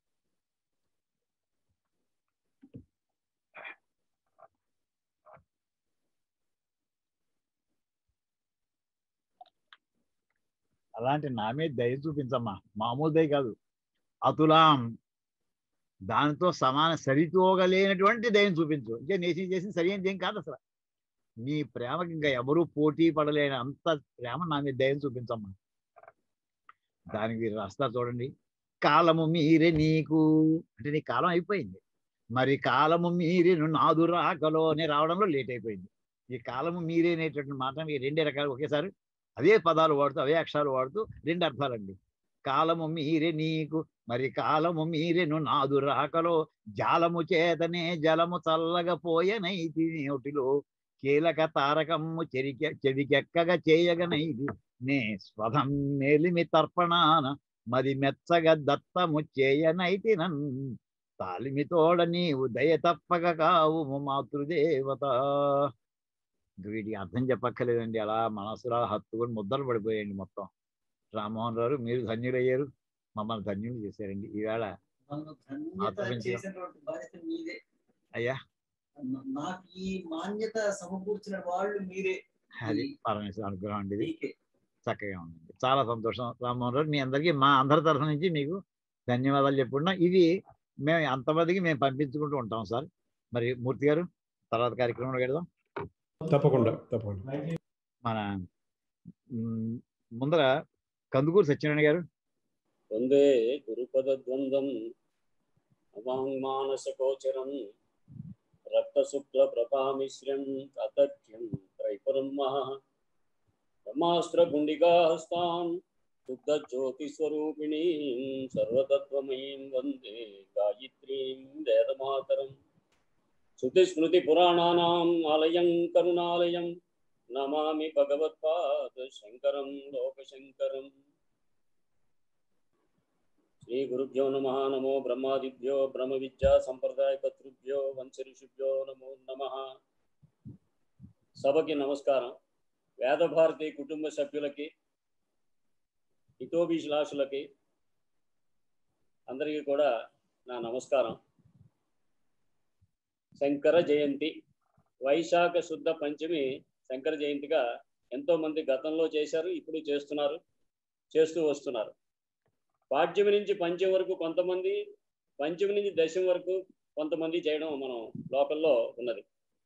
అలాంటి నా మీద దయ చూపించమ్మా మామూలు దయ కాదు అతులాం దానితో సమాన సరితూగలేనటువంటి దయను చూపించు అంటే నేను చేసిన సరి అయినది ఏం కాదు అసలు నీ ప్రేమకి ఇంకా ఎవరూ పోటీ పడలేని అంత ప్రేమ నా మీద దయను చూపించమ్మా దానికి మీరు రాస్తారు చూడండి కాలము మీరే నీకు అంటే నీ కాలం అయిపోయింది మరి కాలము మీరే నాదు రాకలోనే రావడంలో లేట్ అయిపోయింది ఈ కాలము మీరే అనేటువంటి మాట ఈ రెండే రకాలు ఒకేసారి అదే పదాలు వాడుతూ అవే అక్షరాలు వాడుతూ రెండు అర్థాలండి కాలము మీరే నీకు మరి కాలము మీరెను నాదు రాకలో జాలము చేతనే జలము చల్లగా పోయనైతి నోటిలో కీలక తారకము చెరిక చెవికెక్కగా చేయగనైది నే స్వధం మేలిమి తర్పణాన మది మెచ్చగా దత్తము చేయనైతి నన్ తాలిమి తోడ నీవు దయ తప్పక కావు మాతృదేవత ఇంక వీటికి అర్థం చెప్పక్కర్లేదండి అలా మనసులో హత్తుకొని ముద్దలు పడిపోయాయండి మొత్తం రామ్మోహన్ గారు మీరు ధన్యులయ్యారు మమ్మల్ని ధన్యులు చేశారండి ఈవేళ నన్ను ధన్యత ఆత్మవించడం. చేసినటువంటి బాధ్యత మీదే అయ్యా నా- నాకు ఈ మాన్యత సమకూర్చిన వాళ్ళు మీరే అది పరమేశ్వర అనుగ్రహం అండి ఇది మీకే చక్కగా ఉందండి చాలా సంతోషం రామ్మోహన్ గారు మీ అందరికీ మా అందరి తరఫు నుంచి మీకు ధన్యవాదాలు చెప్పుకున్నాం ఇది మేము అంతమందికి మేము పంపించుకుంటూ ఉంటాం సార్ మరి మూర్తి గారు తర్వాత కార్యక్రమంలో పెడదాం తప్పకుండా తప్పకుండా మన మ్, ముందర కందుకూరు సత్యనారాయణ గారు వందే గురుపదద్వంద్వం అవాంగ్మానసగోచరం రక్తశుక్ల ప్రభామిశ్రం అతథ్యం త్రైపురం మహా బ్రహ్మాస్త్రగుండికాహస్తాం శుద్ధ జ్యోతిస్వరూపిణీం సర్వతత్వమయీం వందే గాయత్రీం వేదమాతరం శృతిస్మృతి పురాణానాం ఆలయం కరుణాలయం నమామి భగవత్పాద శంకరం లోకశంకరం శ్రీ గురుభ్యో నమ నమో బ్రహ్మాదిభ్యో బ్రహ్మ విద్యా సంప్రదాయ కర్తృభ్యో వంశ ఋషిభ్యో నమో నమ సభకి నమస్కారం వేదభారతి కుటుంబ సభ్యులకి హితోభిలాషులకి అందరికీ కూడా నా నమస్కారం శంకర జయంతి వైశాఖ శుద్ధ పంచమి శంకర జయంతిగా ఎంతో మంది గతంలో చేశారు ఇప్పుడు చేస్తున్నారు చేస్తూ వస్తున్నారు పాడ్యమి నుంచి పంచమి వరకు కొంతమంది పంచమి నుంచి దశమి వరకు కొంతమంది చేయడం మనం లోకల్లో ఉన్నది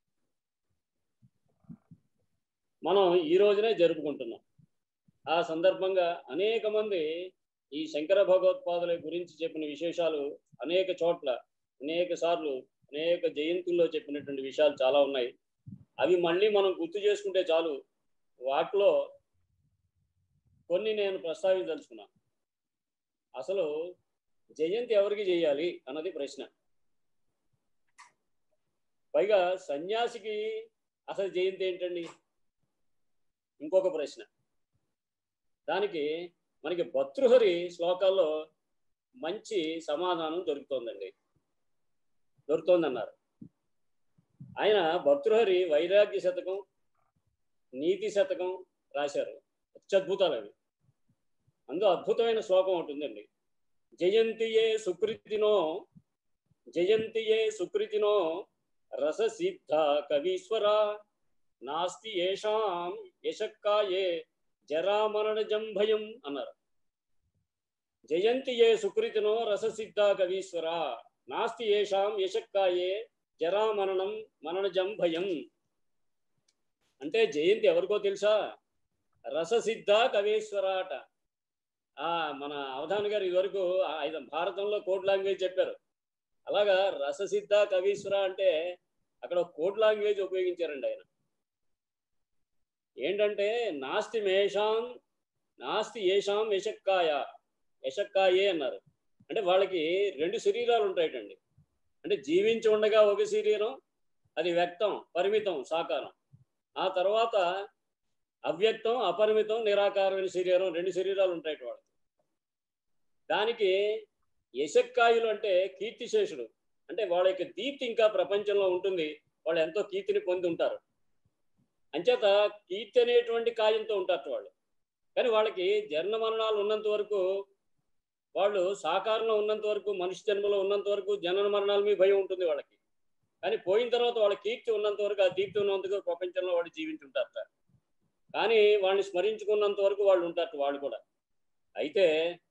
మనం ఈ రోజునే జరుపుకుంటున్నాం ఆ సందర్భంగా అనేక మంది ఈ శంకర భగవత్పాదుల గురించి చెప్పిన విశేషాలు అనేక చోట్ల అనేక సార్లు అనేక జయంతుల్లో చెప్పినటువంటి విషయాలు చాలా ఉన్నాయి అవి మళ్ళీ మనం గుర్తు చేసుకుంటే చాలు వాటిలో కొన్ని నేను ప్రస్తావించదలుచుకున్నాను అసలు జయంతి ఎవరికి చేయాలి అన్నది ప్రశ్న పైగా సన్యాసికి అసలు జయంతి ఏంటండి ఇంకొక ప్రశ్న దానికి మనకి భర్తృహరి శ్లోకాల్లో మంచి సమాధానం దొరుకుతోందండి దొరుకుతోందన్నారు ఆయన భర్తృహరి వైరాగ్య శతకం నీతి శతకం రాశారు అత్యద్భుతాలు అవి అందులో అద్భుతమైన శ్లోకం ఉంటుందండి జయంతియే సుకృతినో జయంతియే సుకృతినో రససిద్ధ కవీశ్వర నాస్తి ఏషాం యశక్కాయే జరామరణజం భయం అన్నారు జయంతి ఏ సుకృతినో రససిద్ధ కవీశ్వర నాస్తి ఏషాం యశక్కాయే జరామరణం మరణజం భయం అంటే జయంతి ఎవరికో తెలుసా రససిద్ధ కవీశ్వర అట ఆ మన అవధాన్ గారు ఇదివరకు ఆ ఐదు భారతంలో కోడ్ లాంగ్వేజ్ చెప్పారు అలాగా రససిద్ధ కవీశ్వర అంటే అక్కడ కోడ్ లాంగ్వేజ్ ఉపయోగించారండి ఆయన ఏంటంటే నాస్తి మేషాం నాస్తి ఏషాం యశక్కాయ యశక్కాయే అన్నారు అంటే వాళ్ళకి రెండు శరీరాలు ఉంటాయటండి అంటే జీవించి ఉండగా ఒక శరీరం అది వ్యక్తం పరిమితం సాకారం ఆ తర్వాత అవ్యక్తం అపరిమితం నిరాకారమైన శరీరం రెండు శరీరాలు ఉంటాయి వాళ్ళకి దానికి యశక్కాయులు అంటే కీర్తిశేషుడు అంటే వాళ్ళ యొక్క దీప్తి ఇంకా ప్రపంచంలో ఉంటుంది వాళ్ళు ఎంతో కీర్తిని పొంది ఉంటారు అంచేత కీర్తి అనేటువంటి కాయంతో ఉంటారు వాళ్ళు కానీ వాళ్ళకి జన్మ మరణాలు ఉన్నంత వరకు వాళ్ళు సాకారంలో ఉన్నంత వరకు మనిషి జన్మలో ఉన్నంత వరకు జనన మరణాల మీద భయం ఉంటుంది వాళ్ళకి కానీ పోయిన తర్వాత వాళ్ళ కీర్తి ఉన్నంత వరకు ఆ దీప్తి ఉన్నంత వరకు ప్రపంచంలో వాళ్ళు జీవించుంటారట కానీ వాళ్ళని స్మరించుకున్నంత వరకు వాళ్ళు ఉంటారు వాళ్ళు కూడా అయితే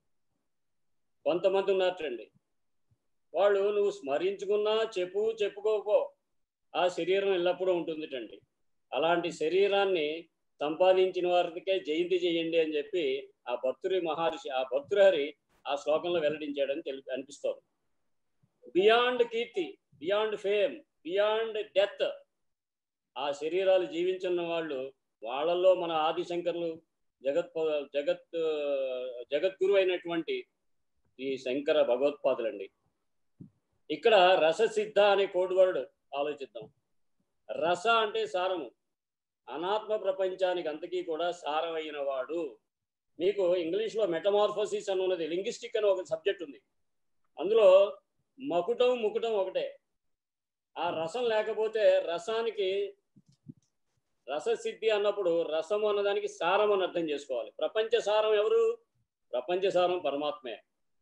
కొంతమంది ఉన్నారటండి వాళ్ళు నువ్వు స్మరించుకున్నా చెప్పు చెప్పుకోపో ఆ శరీరం ఎల్లప్పుడూ ఉంటుందిటండి అలాంటి శరీరాన్ని సంపాదించిన వారికే జయంతి చేయండి అని చెప్పి ఆ భక్తురి మహర్షి ఆ భక్తురహరి ఆ శ్లోకంలో వెల్లడించాడని తెలి అనిపిస్తోంది బియాండ్ కీర్తి బియాండ్ ఫేమ్ బియాండ్ డెత్ ఆ శరీరాలు జీవించున్న వాళ్ళు వాళ్ళల్లో మన ఆదిశంకర్లు జగత్ జగత్ జగద్గురు అయినటువంటి ఈ శంకర భగవత్పాదులండి ఇక్కడ రససిద్ధ అనే కోడ్ వర్డ్ ఆలోచిద్దాం రస అంటే సారము అనాత్మ ప్రపంచానికి అంతకీ కూడా సారమైన వాడు మీకు ఇంగ్లీష్లో మెటమార్ఫోసిస్ అని ఉన్నది లింగ్విస్టిక్ అని ఒక సబ్జెక్ట్ ఉంది అందులో మకుటం ముకుటం ఒకటే ఆ రసం లేకపోతే రసానికి రససిద్ధి అన్నప్పుడు రసం అన్నదానికి సారం అని అర్థం చేసుకోవాలి ప్రపంచ సారం ఎవరు ప్రపంచ సారం పరమాత్మే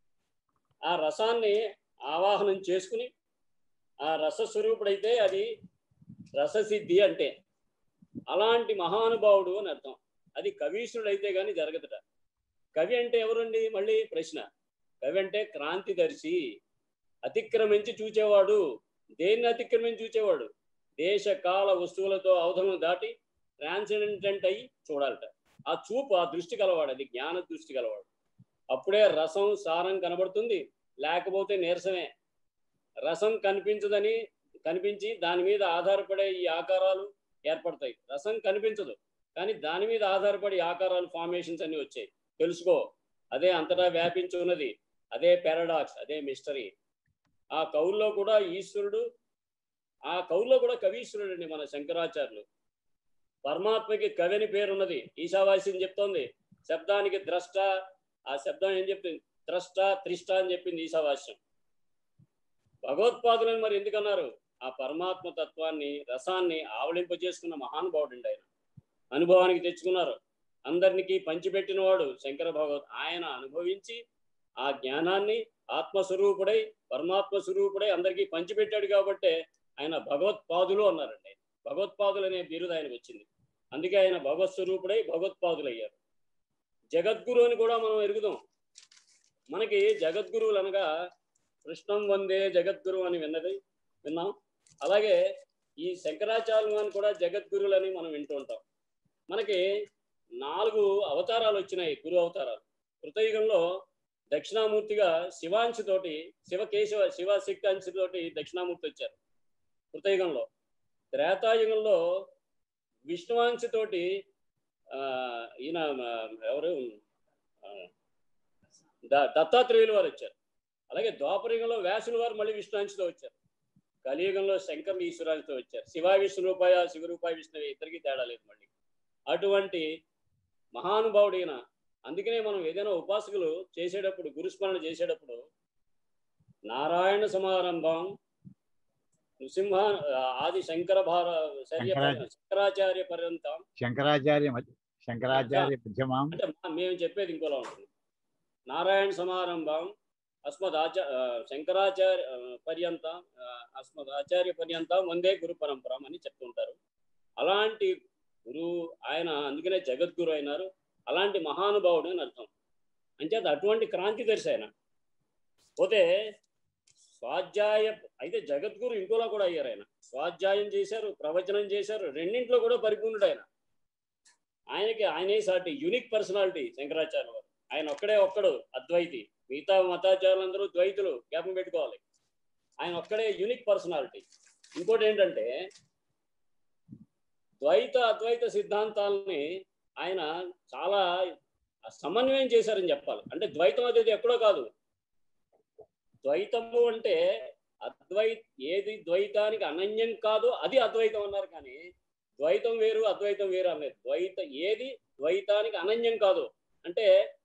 ఆ రసాన్ని ఆవాహనం చేసుకుని ఆ రసస్వరూపుడైతే అది రససిద్ధి అంటే అలాంటి మహానుభావుడు అని అర్థం అది కవీశ్వరుడు అయితే కానీ జరగదుట కవి అంటే ఎవరండి మళ్ళీ ప్రశ్న కవి అంటే క్రాంతిదర్శి అతిక్రమించి చూచేవాడు దేన్ని అతిక్రమించి చూచేవాడు దేశ కాల వస్తువులతో అవధనం దాటి ట్రాన్సెండెంట్ అయి చూడాలట ఆ చూపు ఆ దృష్టి కలవాడు అది జ్ఞాన దృష్టి కలవాడు అప్పుడే రసం సారం కనబడుతుంది లేకపోతే నీరసమే రసం కనిపించదని కనిపించి దాని మీద ఆధారపడే ఈ ఆకారాలు ఏర్పడతాయి రసం కనిపించదు కానీ దాని మీద ఆధారపడి ఆకారాలు ఫార్మేషన్స్ అన్ని వచ్చాయి తెలుసుకో అదే అంతటా వ్యాపించి ఉన్నది అదే పారాడాక్స్ అదే మిస్టరీ ఆ కవుల్లో కూడా ఈశ్వరుడు ఆ కవుల్లో కూడా కవీశ్వరుడు అండి మన శంకరాచార్యులు పరమాత్మకి కవి అని పేరున్నది ఈశావాస్యం చెప్తోంది శబ్దానికి ద్రష్ట ఆ శబ్దం ఏం చెప్తుంది ద్రష్ట త్రిష్ట అని చెప్పింది ఈశావాస్యం భగవత్పాదులను మరి ఎందుకన్నారు ఆ పరమాత్మ తత్వాన్ని రసాన్ని ఆవలింపజేసుకున్న మహానుభావుడు అండి ఆయన అనుభవానికి తెచ్చుకున్నారు అందరికీ పంచిపెట్టిన వాడు శంకర భగవత్ ఆయన అనుభవించి ఆ జ్ఞానాన్ని ఆత్మస్వరూపుడై పరమాత్మ స్వరూపుడై అందరికీ పంచిపెట్టాడు కాబట్టే ఆయన భగవత్పాదులు అన్నారండి భగవత్పాదులు అనే బిరుదు ఆయనకు వచ్చింది అందుకే ఆయన భగవత్ స్వరూపుడై భగవత్పాదులు అయ్యారు జగద్గురు అని కూడా మనం ఎరుగుదాం మనకి జగద్గురువులు అనగా కృష్ణం వందే జగద్గురు అని విన్నది విన్నాం అలాగే ఈ శంకరాచార్యులు అని కూడా జగద్గురులు అని మనం వింటూ ఉంటాం మనకి నాలుగు అవతారాలు వచ్చినాయి గురు అవతారాలు కృతయుగంలో దక్షిణామూర్తిగా శివాంశతోటి శివకేశవ శివ శక్తి అంశతోటి దక్షిణామూర్తి వచ్చారు కృతయుగంలో త్రేతాయుగంలో విష్ణువాంశతోటి ఆ, ఈయన ఆ, ఎవరు ఆ, ద- దత్తాత్రేయులు వారు వచ్చారు అలాగే ద్వాపరయుగంలో వ్యాసుల వారు మళ్ళీ విష్ణువాంశతో వచ్చారు కలియుగంలో శంకర్ ఈశ్వరాంశతో వచ్చారు శివ విష్ణు రూపాయ శివరూపాయ విష్ణు ఇద్దరికి తేడా లేదు మళ్ళీ అటువంటి మహానుభావుడు ఈయన అందుకనే మనం ఏదైనా ఉపాసకులు చేసేటప్పుడు గురుస్మరణ చేసేటప్పుడు నారాయణ సమారంభం నృసింహ ఆది శంకర భార శర్య శంకరాచార్య. శంకరాచార్య పర్యంతం శంకరాచార్య మధ్య- శంకరాచార్య మధ్యమాం అంటే మా- మేము చెప్పేది ఇంకోలా ఉంటుంది నారాయణ సమారంభం అస్మద్ ఆచార శంకరాచార్య ఆ, పర్యంతం ఆ, అస్మద్ ఆచార్య పర్యంతం వందే గురు పరంపరం అని చెప్తుంటారు అలాంటి గురువు ఆయన అందుకనే జగద్గురు అయినారు అలాంటి మహానుభావుడు అని అర్థం అంచేత అటువంటి క్రాంతిదర్శి ఆయన పోతే స్వాధ్యాయ అయితే జగద్గురు ఇంకోలా కూడా అయ్యారు ఆయన స్వాధ్యాయం చేశారు ప్రవచనం చేశారు రెండింట్లో కూడా పరిపూర్ణుడు ఆయన ఆయనకి ఆయనే సాటి యునిక్ పర్సనాలిటీ శంకరాచార్య వారు ఆయన ఒక్కడే ఒక్కడు అద్వైతి మిగతా మతాచారులందరూ ద్వైతులు జ్ఞాపం పెట్టుకోవాలి ఆయన ఒక్కడే యునిక్ పర్సనాలిటీ ఇంకోటి ఏంటంటే ద్వైత అద్వైత సిద్ధాంతాలని ఆయన చాలా సమన్వయం చేశారని చెప్పాలి అంటే ద్వైతం అనేది ఎక్కడో కాదు ద్వైతము అంటే అద్వై ఏది ద్వైతానికి అనన్యం కాదో అది అద్వైతం అన్నారు కానీ ద్వైతం వేరు అద్వైతం వేరు అన్నారు ద్వైత ఏది ద్వైతానికి అనన్యం కాదు అంటే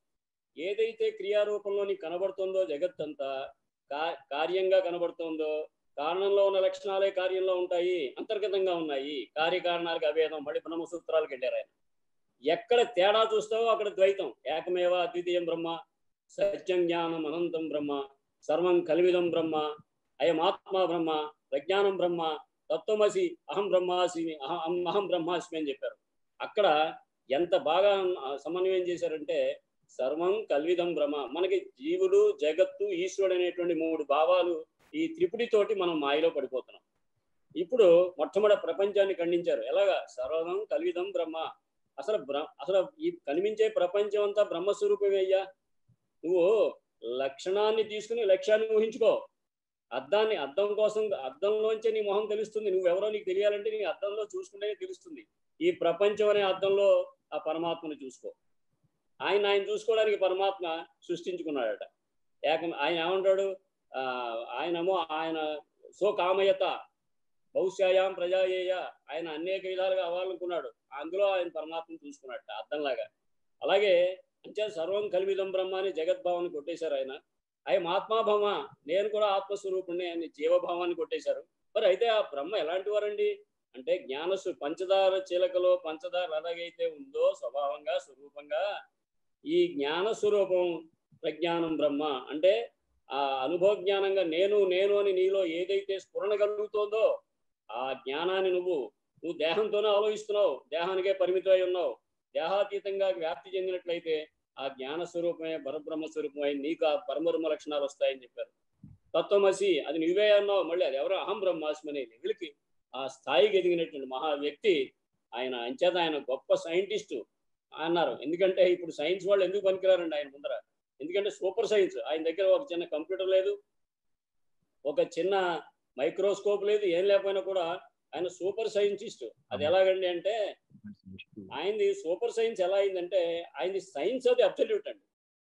ఏదైతే క్రియారూపంలో నీకు కనబడుతుందో జగత్తంతా కా కార్యంగా కనబడుతుందో కారణంలో ఉన్న లక్షణాలే కార్యంలో ఉంటాయి అంతర్గతంగా ఉన్నాయి కార్యకారణాలకు అభేదం మళ్ళీ బ్రహ్మసూత్రాలకు వెళ్ళారు ఆయన ఎక్కడ తేడా చూస్తావో అక్కడ ద్వైతం ఏకమేవ అద్వితీయం బ్రహ్మ సత్యం జ్ఞానం అనంతం బ్రహ్మ సర్వం కలివిదం బ్రహ్మ అయమాత్మ బ్రహ్మ ప్రజ్ఞానం బ్రహ్మ తత్వమసి అహం బ్రహ్మాస్మి అహం అహం బ్రహ్మాస్మి అని చెప్పారు అక్కడ ఎంత బాగా ఆ, సమన్వయం చేశారంటే సర్వం కల్విదం బ్రహ్మ మనకి జీవుడు జగత్తు ఈశ్వరుడు అనేటువంటి మూడు భావాలు ఈ త్రిపుడితోటి మనం మాయలో పడిపోతున్నాం ఇప్పుడు మొట్టమొదటి ప్రపంచాన్ని ఖండించారు ఎలాగా సర్వం కల్విదం బ్రహ్మ అసలు బ్ర అసలు ఈ కనిపించే ప్రపంచం అంతా బ్రహ్మస్వరూపమే అయ్యా నువ్వు లక్షణాన్ని తీసుకుని లక్ష్యాన్ని ఊహించుకో అద్దాన్ని అద్దం కోసం అద్దంలోంచే నీ మొహం తెలుస్తుంది నువ్వెవరో నీకు తెలియాలంటే నీ అద్దంలో చూసుకుంటేనే తెలుస్తుంది ఈ ప్రపంచం అనే అద్దంలో ఆ పరమాత్మను చూసుకో ఆయన ఆయన చూసుకోవడానికి పరమాత్మ సృష్టించుకున్నాడట ఏకం ఆయన ఏమంటాడు ఆ ఆయనేమో ఆయన సో కామయత బహుశాయాం ప్రజాయేయ ఆయన అనేక విధాలుగా అవ్వాలనుకున్నాడు అందులో ఆయన పరమాత్మను చూసుకున్నట్ట అర్థంలాగా అలాగే అంచే సర్వం కలిమిదం బ్రహ్మ అని జగద్భావాన్ని కొట్టేశారు ఆయన ఆయన ఆత్మాభావ నేను కూడా ఆత్మస్వరూపుణ్ణి అని జీవభావాన్ని కొట్టేశారు మరి అయితే ఆ బ్రహ్మ ఎలాంటి వారండి అంటే జ్ఞానస్సు పంచదార చిలకలో పంచదార ఎలాగైతే ఉందో స్వభావంగా స్వరూపంగా ఈ జ్ఞాన స్వరూపం ప్రజ్ఞానం బ్రహ్మ అంటే ఆ అనుభవ జ్ఞానంగా నేను నేను అని నీలో ఏదైతే స్ఫురణ కలుగుతోందో ఆ జ్ఞానాన్ని నువ్వు నువ్వు దేహంతోనే ఆలోచిస్తున్నావు దేహానికే పరిమితమై ఉన్నావు దేహాతీతంగా వ్యాప్తి చెందినట్లయితే ఆ జ్ఞాన స్వరూపమే పరబ్రహ్మ స్వరూపమై నీకు ఆ పరమబ్రహ్మ లక్షణాలు వస్తాయని చెప్పారు తత్వమసి అది నువ్వే అన్నావు మళ్ళీ అది ఎవరో అహం బ్రహ్మాస్మి అనే లెవెల్కి ఆ స్థాయికి ఎదిగినటువంటి మహా వ్యక్తి ఆయన అంచేత ఆయన గొప్ప సైంటిస్టు అన్నారు ఎందుకంటే ఇప్పుడు సైన్స్ వాళ్ళు ఎందుకు పనికిరారండి ఆయన ముందర ఎందుకంటే సూపర్ సైన్స్ ఆయన దగ్గర ఒక చిన్న కంప్యూటర్ లేదు ఒక చిన్న మైక్రోస్కోప్ లేదు ఏం లేకపోయినా కూడా ఆయన సూపర్ సైంటిస్ట్ అది ఎలాగండి అంటే ఆయనది సూపర్ సైన్స్ ఎలా అయిందంటే ఆయనది సైన్స్ అది అబ్సల్యూట్ అండి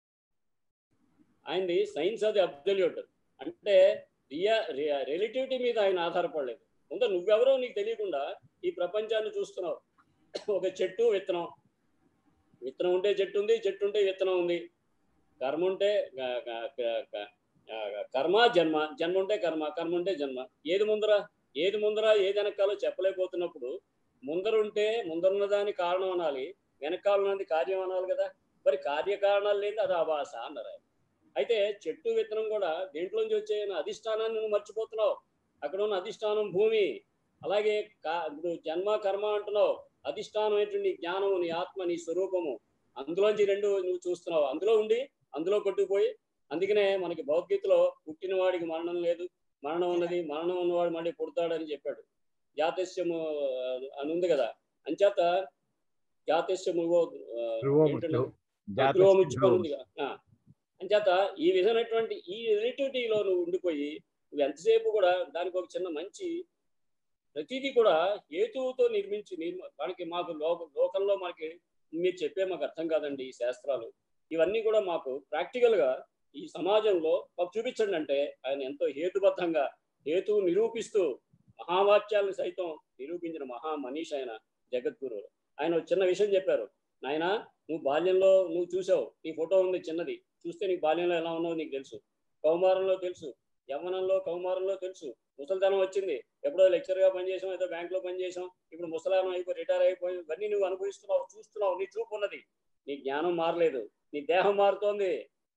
ఆయనది సైన్స్ అది అబ్సల్యూట్ అంటే రియా రిలేటివిటీ మీద ఆయన ఆధారపడలేదు ముందు నువ్వెవరో నీకు తెలియకుండా ఈ ప్రపంచాన్ని చూస్తున్నావు ఒక చెట్టు విత్తనం విత్తనం ఉంటే చెట్టు ఉంది చెట్టు ఉంటే విత్తనం ఉంది కర్మ ఉంటే గ- గ- గ- గ- ఆ, కర్మ జన్మ జన్మ ఉంటే కర్మ కర్మ ఉంటే జన్మ ఏది ముందర ఏది ముందర ఏది వెనకాలో చెప్పలేకపోతున్నప్పుడు ముందర ఉంటే ముందరున్న దాని కారణం అనాలి వెనకాల ఉన్నది కార్యం అనాలి కదా మరి కార్యకారణాలు లేదు అది అభాస అన్నారు ఆయన. అయితే చెట్టు విత్తనం కూడా దేంట్లోంచి వచ్చే అధిష్టానాన్ని నువ్వు మర్చిపోతున్నావు అక్కడ ఉన్న అధిష్టానం భూమి అలాగే కా- ఇప్పుడు జన్మ కర్మ అంటున్నావు అధిష్టానం ఏంటి నీ జ్ఞానము నీ ఆత్మ నీ స్వరూపము అందులోంచి రెండు నువ్వు చూస్తున్నావు అందులో ఉండి అందులో కొట్టుకుపోయి అందుకనే మనకి భగవద్గీతలో పుట్టిన వాడికి మరణం లేదు మరణం ఉన్నది మరణం ఉన్నవాడు మళ్ళీ పుడతాడని చెప్పాడు జాతస్యము ఆ, అని ఉంది కదా అంచేత జాతస్యము ధ్రువముచ్చు. జాతస్య ధ్రువముచ్చు ధ్రువం. ఉంది కదా. ఆ. అంచేత ఈ విధమైనటువంటి ఈ రిలేటివిటీలో నువ్వు ఉండిపోయి నువ్వు ఎంతసేపు కూడా దానికి ఒక చిన్న మంచి ప్రతిదీ కూడా హేతువుతో నిర్మించి నిర్మ మనకి మాకు లోక లోకంలో మనకి మీరు చెప్పే మాకు అర్థం కాదండి ఈ శాస్త్రాలు ఇవన్నీ కూడా మాకు ప్రాక్టికల్ గా ఈ సమాజంలో మాకు చూపించండి అంటే ఆయన ఎంతో హేతుబద్ధంగా హేతువు నిరూపిస్తూ మహావాక్యాలను సైతం నిరూపించిన మహా మనీష్ ఆయన జగద్గురు ఆయన ఒక చిన్న విషయం చెప్పారు నాయన నువ్వు బాల్యంలో నువ్వు చూసావు నీ ఫోటో ఉంది చిన్నది చూస్తే నీకు బాల్యంలో ఎలా ఉన్నావో నీకు తెలుసు కౌమారంలో తెలుసు యవ్వనంలో కౌమారంలో తెలుసు ముసలితనం వచ్చింది ఎప్పుడో లెక్చర్ గా పనిచేసాం ఏదో బ్యాంక్ లో పనిచేసాం ఇప్పుడు ముసలానం అయిపోయి రిటైర్ అయిపోయి ఇవన్నీ నువ్వు అనుభవిస్తున్నావు చూస్తున్నావు నీ చూపు ఉన్నది నీ జ్ఞానం మారలేదు నీ దేహం మారుతోంది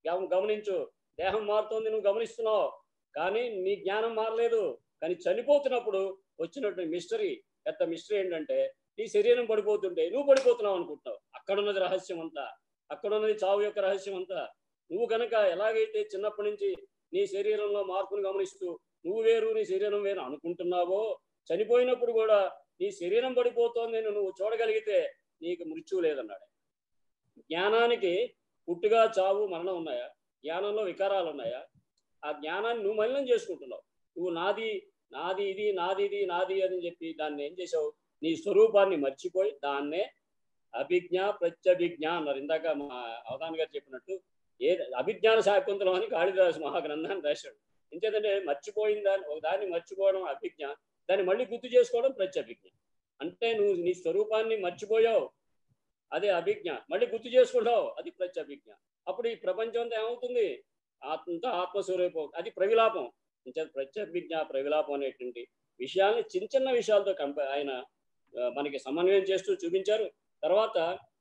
గమ- గమనించు దేహం మారుతోంది నువ్వు గమనిస్తున్నావు కానీ నీ జ్ఞానం మారలేదు కానీ చనిపోతున్నప్పుడు వచ్చినటువంటి మిస్టరీ పెద్ద మిస్టరీ ఏంటంటే నీ శరీరం పడిపోతుంటే నువ్వు పడిపోతున్నావు అనుకుంటున్నావు అక్కడున్నది రహస్యం అంతా అక్కడున్నది చావు యొక్క రహస్యం అంతా నువ్వు కనుక ఎలాగైతే చిన్నప్పటి నుంచి నీ శరీరంలో మార్పును గమనిస్తూ నువ్వు వేరు నీ శరీరం వేరు అనుకుంటున్నావో చనిపోయినప్పుడు కూడా నీ శరీరం పడిపోతోంది అని నువ్వు చూడగలిగితే నీకు మృత్యువు లేదన్నాడు జ్ఞానానికి పుట్టుగా చావు మరణం ఉన్నాయా జ్ఞానంలో వికారాలు ఉన్నాయా ఆ జ్ఞానాన్ని నువ్వు మలినం చేసుకుంటున్నావు నువ్వు నాది నాది ఇది నాది ఇది నాది అని చెప్పి దాన్ని ఏం చేసావు నీ స్వరూపాన్ని మర్చిపోయి దాన్నే అభిజ్ఞ ప్రత్యభిజ్ఞ అన్నారు ఇందాక మా అవధాన్ గారు చెప్పినట్టు ఏ అభిజ్ఞాన శాకుంతలం అని కాళిదాసు మహాగ్రంథాన్ని రాశాడు ఇంకేదంటే మర్చిపోయిన దాన్ని ఒక దాన్ని మర్చిపోవడం అభిజ్ఞ దాన్ని మళ్ళీ గుర్తు చేసుకోవడం ప్రత్యభిజ్ఞ అంటే నువ్వు నీ స్వరూపాన్ని మర్చిపోయావు అదే అభిజ్ఞ మళ్ళీ గుర్తు చేసుకుంటావు అది ప్రత్యభిజ్ఞ అప్పుడు ఈ ప్రపంచం అంతా ఏమవుతుంది ఆత్మంతా ఆత్మస్వరూపం అది ప్రవిలాపం ఇంకా ప్రత్యభిజ్ఞ ప్రవిలాపం అనేటువంటి విషయాల్ని చిన్న చిన్న విషయాలతో కంప ఆయన ఆ, మనకి సమన్వయం చేస్తూ చూపించారు తర్వాత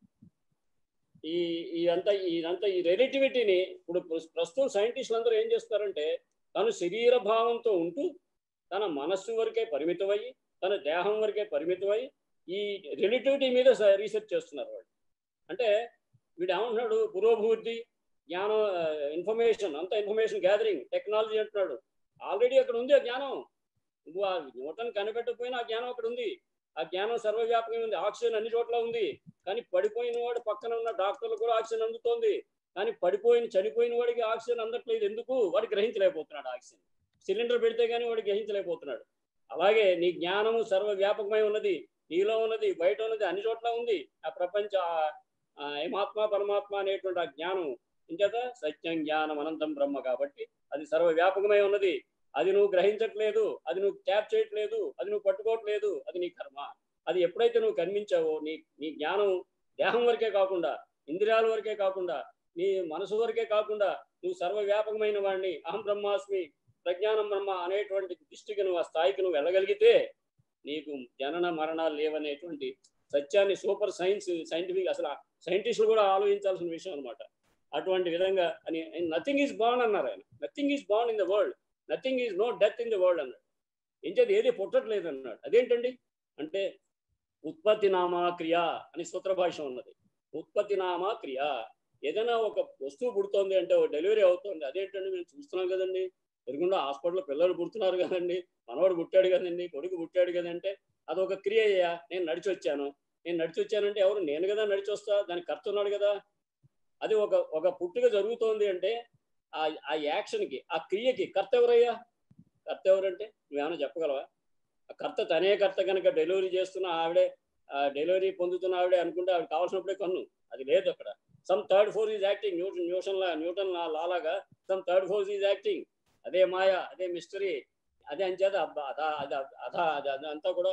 ఈ ఇదంతా ఇదంతా ఈ రిలేటివిటీని ఇప్పుడు ప్రస్- ప్రస్తుతం సైంటిస్టులు అందరూ ఏం చేస్తారంటే తను శరీర భావంతో ఉంటూ తన మనస్సు వరకే పరిమితమై తన దేహం వరకే పరిమితమై ఈ రిలేటివిటీ మీద రీసెర్చ్ చేస్తున్నారు వాళ్ళు అంటే వీడు ఏమంటున్నాడు పురోభివృద్ధి జ్ఞానం ఇన్ఫర్మేషన్ అంతా ఇన్ఫర్మేషన్ గ్యాదరింగ్ టెక్నాలజీ అంటున్నాడు ఆల్రెడీ అక్కడ ఉంది ఆ జ్ఞానం నువ్వు ఆ న్యూటన్ కనిపెట్టకపోయినా ఆ జ్ఞానం అక్కడ ఉంది ఆ జ్ఞానం సర్వవ్యాపకంగా ఉంది ఆక్సిజన్ అన్ని చోట్ల ఉంది కానీ పడిపోయిన వాడు పక్కన ఉన్న డాక్టర్లు కూడా ఆక్సిజన్ అందుతోంది కానీ పడిపోయిన చనిపోయిన వాడికి ఆక్సిజన్ అందట్లేదు ఎందుకు వాడు గ్రహించలేకపోతున్నాడు ఆక్సిజన్ సిలిండర్ పెడితే కానీ వాడు గ్రహించలేకపోతున్నాడు అలాగే నీ జ్ఞానము సర్వవ్యాపకమై ఉన్నది నీలో ఉన్నది బయట ఉన్నది అన్ని చోట్ల ఉంది ఆ ప్రపంచ ఆ- ఆ ఏమాత్మ పరమాత్మ అనేటువంటి ఆ జ్ఞానం ఇంచేత సత్యం జ్ఞానం అనంతం బ్రహ్మ కాబట్టి అది సర్వవ్యాపకమై ఉన్నది అది నువ్వు గ్రహించట్లేదు అది నువ్వు ట్యాప్ చేయట్లేదు అది నువ్వు పట్టుకోవట్లేదు అది నీ కర్మ అది ఎప్పుడైతే నువ్వు కనిపించావో నీ నీ జ్ఞానం దేహం వరకే కాకుండా ఇంద్రియాల వరకే కాకుండా నీ మనసు వరకే కాకుండా నువ్వు సర్వవ్యాపకమైన వాడిని అహం బ్రహ్మాస్మి ప్రజ్ఞానం బ్రహ్మ అనేటువంటి దృష్టికి నువ్వు ఆ స్థాయికి నువ్వు వెళ్ళగలిగితే నీకు జనన మరణాలు లేవనేటువంటి సత్యాన్ని సూపర్ సైన్స్ సైంటిఫిక్ అసలు సైంటిస్టులు కూడా ఆలోచించాల్సిన విషయం అనమాట అటువంటి విధంగా అని నథింగ్ ఈజ్ బాన్ అన్నారు ఆయన nothing is born in the world nothing is no death in the world అన్నాడు ఎంచేది ఏది పుట్టట్లేదు అన్నాడు అదేంటండి అంటే ఉత్పత్తి నామా క్రియ అని సూత్ర భాష ఉన్నది ఉత్పత్తి నామా క్రియ ఏదైనా ఒక వస్తువు పుడుతోంది అంటే ఒక డెలివరీ అవుతుంది అదేంటండి మేము చూస్తున్నాం కదండి ఎదురుగుండా హాస్పిటల్లో పిల్లలు పుడుతున్నారు కదండి మనవాడు పుట్టాడు కదండి కొడుకు పుట్టాడు కదంటే అదొక క్రియ అయ్యా నేను నడిచి వచ్చాను నేను నడిచి వచ్చానంటే ఎవరు నేను కదా నడిచి వస్తా దానికి కర్త ఉన్నాడు కదా అది ఒక ఒక పుట్టుక జరుగుతోంది అంటే ఆ ఆ యాక్షన్కి ఆ క్రియకి కర్త ఎవరయ్యా కర్త ఎవరంటే నువ్వేమైనా చెప్పగలవా ఆ కర్త తనే కర్త కనుక డెలివరీ చేస్తున్న ఆవిడే ఆ డెలివరీ పొందుతున్న ఆవిడే అనుకుంటే ఆవిడ కావాల్సినప్పుడే కన్ను అది లేదు అక్కడ some third force is acting Newton Newton law Newton law లాలాగా some third force is acting అదే మాయ అదే మిస్టరీ అదే అంచేత అబ్బా అదా అది అదా అది అదంతా కూడా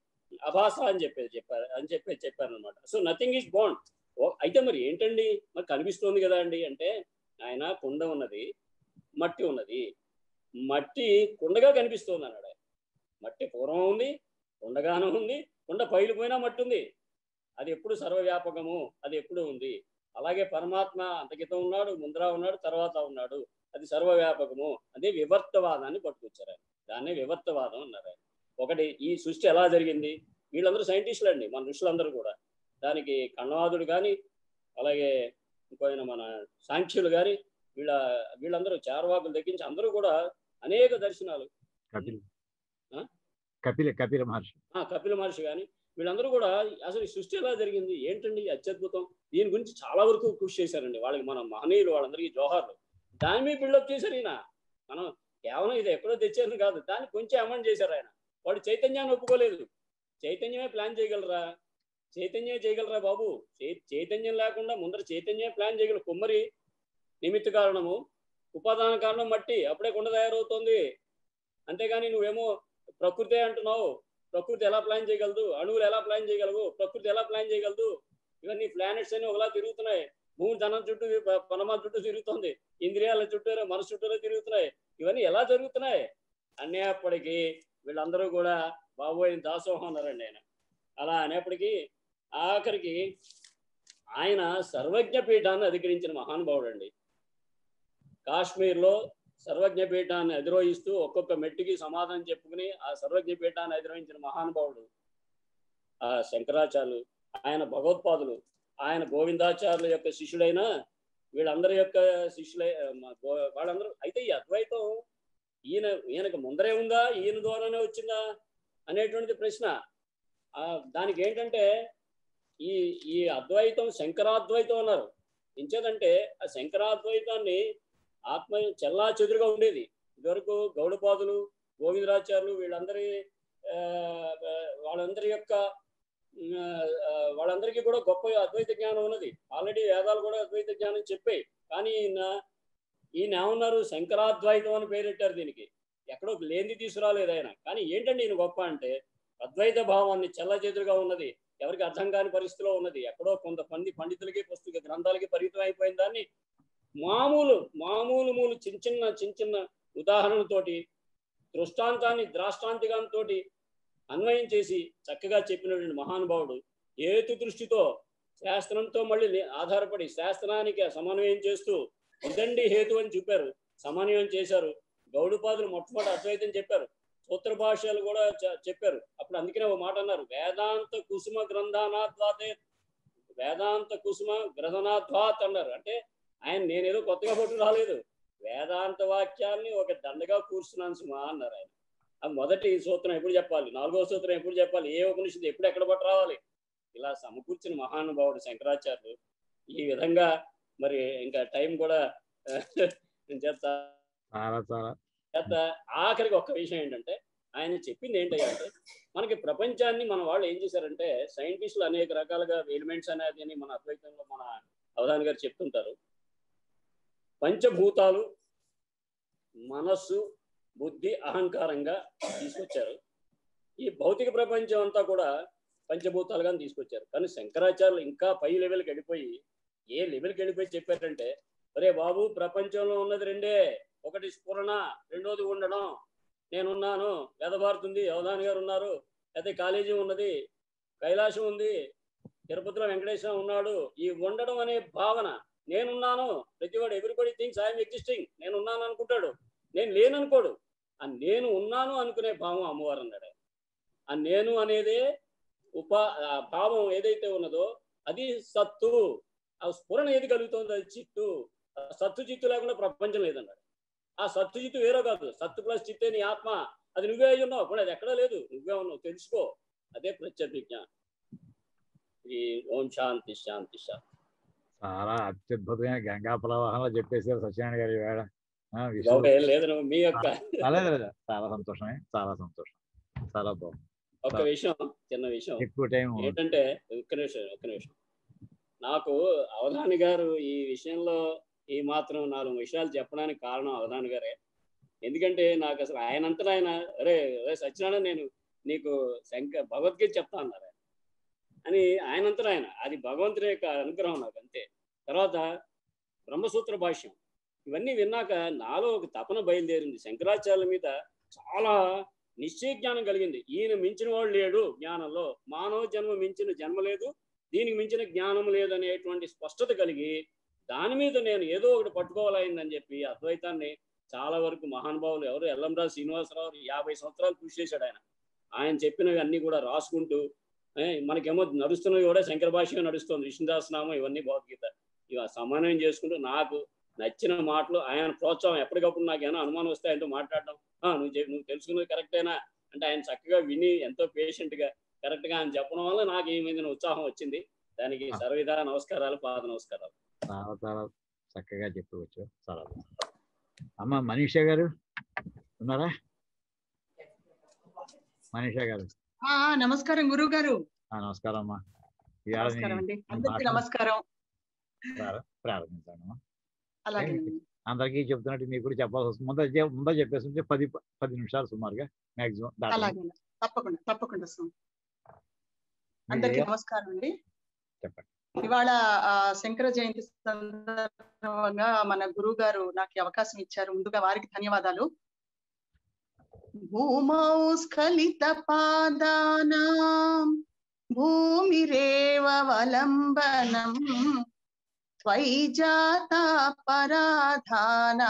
అభాస అని చెప్పేది చెప్పారు అని చెప్పేది చెప్పారు అనమాట సో నథింగ్ ఈజ్ బాండ్ అయితే మరి ఏంటండి మరి కనిపిస్తోంది కదా అండి అంటే ఆయన కుండ ఉన్నది మట్టి ఉన్నది మట్టి కుండగా కనిపిస్తోంది అన్నాడు ఆయన. మట్టి పూర్వం ఉంది కుండగానే ఉంది కుండ పైలిపోయినా మట్టి ఉంది అది ఎప్పుడు సర్వవ్యాపకము అది ఎప్పుడు ఉంది అలాగే పరమాత్మ అంతకితం ఉన్నాడు ముందర ఉన్నాడు తర్వాత ఉన్నాడు అది సర్వవ్యాపకము అదే వివర్తవాదాన్ని పట్టుకొచ్చారు ఆయన దాన్నే వివర్తవాదం అన్నారు ఆయన ఒకటి ఈ సృష్టి ఎలా జరిగింది వీళ్ళందరూ సైంటిస్టులు అండి మన ఋషులందరూ కూడా దానికి కన్నవాదుడు కానీ అలాగే ఇంకోయిన మన సాంఖ్యులు కానీ వీళ్ళ వీళ్ళందరూ చార్వాకులు దక్కించి అందరూ కూడా అనేక దర్శనాలు కపిల్ ఆ? కపిల కపిల మహర్షి ఆ కపిల మహర్షి కానీ వీళ్ళందరూ కూడా అసలు ఈ సృష్టి ఎలా జరిగింది ఏంటండి ఈ అత్యద్భుతం దీని గురించి చాలా వరకు కృషి చేశారండి వాళ్ళకి మన మహనీయులు వాళ్ళందరికీ జోహార్లు దాని మీద బిల్డప్ చేశారు ఈయన మనం కేవలం ఇది ఎక్కడో తెచ్చేది కాదు దాన్ని కొంచెం అమౌంట్ చేశారు ఆయన వాడు చైతన్యాన్ని ఒప్పుకోలేదు చైతన్యమే ప్లాన్ చేయగలరా చైతన్యమే చేయగలరా బాబు చై- చైతన్యం లేకుండా ముందర చైతన్యమే ప్లాన్ చేయగలరు కుమ్మరి నిమిత్త కారణము ఉపాదాన కారణం మట్టి అప్పుడే కుండ తయారవుతోంది అంతేగాని నువ్వేమో ప్రకృతి అంటున్నావు ప్రకృతి ఎలా ప్లాన్ చేయగలదు అణువులు ఎలా ప్లాన్ చేయగలవు ప్రకృతి ఎలా ప్లాన్ చేయగలదు ఇవన్నీ ప్లానెట్స్ అన్ని ఒకలా తిరుగుతున్నాయి భూమి ధనం చుట్టూ ప- పరమాత్మ చుట్టూ తిరుగుతుంది ఇంద్రియాల చుట్టూరే మనసు చుట్టూరే తిరుగుతున్నాయి ఇవన్నీ ఎలా జరుగుతున్నాయి అనేప్పటికీ వీళ్ళందరూ కూడా బాబోయ్ దాసోహం అన్నారండి ఆయన అలా అనేప్పటికీ ఆఖరికి ఆయన సర్వజ్ఞ పీఠాన్ని అధికరించిన మహానుభావుడు అండి కాశ్మీర్లో సర్వజ్ఞ పీఠాన్ని అధిరోహిస్తూ ఒక్కొక్క మెట్టుకి సమాధానం చెప్పుకుని ఆ సర్వజ్ఞ పీఠాన్ని అధిరోహించిన మహానుభావుడు ఆ శంకరాచార్యులు ఆయన భగవత్పాదులు ఆయన గోవిందాచార్యుల యొక్క శిష్యుడైన వీళ్ళందరి యొక్క శిష్యులై మా గో- వాళ్ళందరూ అయితే ఈ అద్వైతం ఈయన ఈయనకు ముందరే ఉందా ఈయన ద్వారానే వచ్చిందా అనేటువంటిది ప్రశ్న ఆ, దానికి ఏంటంటే ఈ ఈ అద్వైతం శంకరాద్వైతం అన్నారు ఎంచేదంటే ఆ శంకరాద్వైతాన్ని ఆత్మ చెల్లా చెదురుగా ఉండేది ఇదివరకు గౌడపాదులు గోవిందరాచార్యులు వీళ్ళందరి ఆ, ఆ, వాళ్ళందరి యొక్క ఆ, ఆ, వాళ్ళందరికీ కూడా గొప్ప అద్వైత జ్ఞానం ఉన్నది ఆల్రెడీ వేదాలు కూడా అద్వైత జ్ఞానం చెప్పాయి కానీ ఈయన ఈయన ఏమన్నారు శంకరాద్వైతం అని పేరెట్టారు దీనికి ఎక్కడో లేనిది తీసుకురాలేదు ఆయన కానీ ఏంటండి ఈయన గొప్ప అంటే అద్వైత భావాన్ని చెల్లచెదురుగా ఉన్నది ఎవరికి అర్థం కాని పరిస్థితిలో ఉన్నది ఎక్కడో కొంతమంది పండితులకి పుస్తక గ్రంథాలకి పరిమితం అయిపోయిన దాన్ని మామూలు మామూలు మూలు చిన్న చిన్న చిన్న చిన్న ఉదాహరణతోటి దృష్టాంతాన్ని ద్రాష్టాంతికంతో అన్వయం చేసి చక్కగా చెప్పినటువంటి మహానుభావుడు ఏతు దృష్టితో శాస్త్రంతో మళ్ళీ లే- ఆధారపడి శాస్త్రానికి సమన్వయం చేస్తూ ఇదండి హేతు అని చెప్పారు సమన్వయం చేశారు గౌడుపాదులు మొట్టమొదటి అద్వైతం చెప్పారు సూత్ర భాష్యాలు కూడా చ- చెప్పారు అప్పుడు అందుకనే ఒక మాట అన్నారు వేదాంత కుసుమ గ్రంథానాద్వాతే వేదాంత కుసుమ గ్రంథనాద్వాత్ అన్నారు అంటే ఆయన నేనేదో కొత్తగా పట్టు రాలేదు వేదాంత వాక్యాన్ని ఒక దండగా కూర్చున్నాను సుమా అన్నారు ఆయన ఆ మొదటి సూత్రం ఎప్పుడు చెప్పాలి నాలుగో సూత్రం ఎప్పుడు చెప్పాలి ఏ ఉపనిషత్తు ఎప్పుడు ఎక్కడ పట్టు రావాలి ఇలా సమకూర్చిన మహానుభావుడు శంకరాచార్యులు ఈ విధంగా మరి ఇంకా టైం కూడా నేను చెప్తా చాలా చాలా చేత ఆఖరికి ఒక్క విషయం ఏంటంటే ఆయన చెప్పింది ఏంటంటే మనకి ప్రపంచాన్ని మన వాళ్ళు ఏం చేశారంటే సైంటిస్టులు అనేక రకాలుగా ఎలిమెంట్స్ అనేది అని మన అద్వైతంలో మన అవధాని గారు చెప్తుంటారు పంచభూతాలు మనస్సు బుద్ధి అహంకారంగా తీసుకొచ్చారు ఈ భౌతిక ప్రపంచం అంతా కూడా పంచభూతాలుగా తీసుకొచ్చారు కానీ శంకరాచార్యులు ఇంకా పై లెవెల్కి వెళ్ళిపోయి ఏ లెవెల్కి వెళ్ళిపోయి చెప్పారంటే అరే బాబు ప్రపంచంలో ఉన్నది రెండే ఒకటి స్ఫురణ రెండోది ఉండడం నేనున్నాను ఎదబారుతుంది అవధాని గారు ఉన్నారు అయితే కాలేజీ ఉన్నది కైలాసం ఉంది తిరుపతిలో వెంకటేశ్వర ఉన్నాడు ఈ ఉండడం అనే భావన నేనున్నాను ప్రతివాడు ఎవ్రీబడి థింగ్స్ ఐఎమ్ ఎగ్జిస్టింగ్ నేను ఉన్నాను అనుకుంటాడు నేను లేననుకోడు ఆ నేను ఉన్నాను అనుకునే భావం అమ్మవారు అన్నాడు ఆయన. ఆ నేను అనేదే ఉపా ఆ భావం ఏదైతే ఉన్నదో అది సత్తు ఆ స్ఫురణ ఏది కలుగుతుందో అది చిత్తు ఆ సత్తు చిత్తు లేకుండా ప్రపంచం లేదన్నాడు ఆ సత్తు చిత్తు వేరే కాదు సత్తు ప్లస్ చిత్తే నీ ఆత్మ అది నువ్వే అయి ఉన్నావు కూడా అది ఎక్కడా లేదు నువ్వే ఉన్నావు తెలుసుకో అదే ప్రత్యభిజ్ఞ ఈ ఓం శాంతి శాంతి శాంతి చాలా అత్యద్భుతమైన గంగా ప్రవాహంలో చెప్పేశారు సత్యనారాయణ గారి వేళ ఆ, విషయం బాబు ఏం లేదు నువ్వు మీ యొక్క చాలా లేదు చాలా సంతోషమే చాలా సంతోషం చాలా బాగుంది ఒక్క విషయం చిన్న విషయం ఎక్కువ టైం ఏంటంటే ఒక్క నిమిషం ఒక్క నిమిషం నాకు అవధాని గారు ఈ విషయంలో ఈ మాత్రం నాలుగు విషయాలు చెప్పడానికి కారణం అవధాని గారే ఎందుకంటే నాకు అసలు ఆయనంతటా ఆయన అరే అరే సత్యనారాయణ నేను నీకు శంక భగవద్గీత చెప్తా అన్నారు ఆయన. అని ఆయనంతటా ఆయన అది భగవంతుని యొక్క అనుగ్రహం నాకు అంతే తర్వాత బ్రహ్మసూత్ర భాష్యం ఇవన్నీ విన్నాక నాలో ఒక తపన బయలుదేరింది శంకరాచార్యుల మీద చాలా నిశ్చయ జ్ఞానం కలిగింది ఈయన మించిన వాడు లేడు జ్ఞానంలో మానవ జన్మ మించిన జన్మ లేదు దీనికి మించిన జ్ఞానం లేదు అనేటువంటి స్పష్టత కలిగి దాని మీద నేను ఏదో ఒకటి పట్టుకోవాలైందని చెప్పి అద్వైతాన్ని చాలా వరకు మహానుభావులు ఎవరు ఎల్లంరాజు శ్రీనివాసరావు యాభై సంవత్సరాలు కృషి చేశాడు ఆయన ఆయన చెప్పినవి అన్ని కూడా రాసుకుంటూ ఏ, మనకేమో నడుస్తున్నవి కూడా శంకర భాష్యం నడుస్తుంది విష్ణుదాసనామం ఇవన్నీ భగవద్గీత ఇవి సమన్వయం చేసుకుంటూ నాకు నచ్చిన మాటలు ఆయన ప్రోత్సాహం ఎప్పటికప్పుడు నాకు ఏమైనా అనుమానం వస్తే ఆయనతో మాట్లాడడం "ఆ, నువ్వు చెప్- నువ్వు తెలుసుకున్నది కరెక్టేనా అంటే ఆయన చక్కగా విని ఎంతో పేషెంట్ గా కరెక్ట్ గా ఆయన చెప్పడం వల్ల నాకు ఈ మీద ఉత్సాహం వచ్చింది దానికి సర్వవిధా నమస్కారాలు పాద నమస్కారాలు చాలా చాలా చక్కగా చెప్పవచ్చు చాలా బాగుంది. అమ్మ మనీషా గారు ఉన్నారా మనీషా గారు ఆ, ఆ, నమస్కారం గురువు గారు ఆ, నమస్కారం అమ్మా ఇవాళ నమస్కారం అండి మీ అందరికీ మాటలు నమస్కారం ప్రార- ప్రారంభించాను అమ్మా. అలాగే అందరికీ చెప్తున్నట్టు మీకు కూడా చెప్పాల్సి వస్తుంది ముందు చె- ముందే చెప్పేసి పది పది నిమిషాలు సుమారుగా మాక్సిమం అలాగే తప్పకుండా తప్పకుండా స్వామి అందరికీ నమస్కారం అండి చెప్పండి ఇవాళ ఆ, శంకర జయంతి సందర్భంగా మన గురువు గారు నాకు ఈ అవకాశం ఇచ్చారు ముందుగా వారికి ధన్యవాదాలు భూమౌ స్ఖలిత పాదానాం భూమిరేవ వలంబనం త్వయిజాత పరాధానా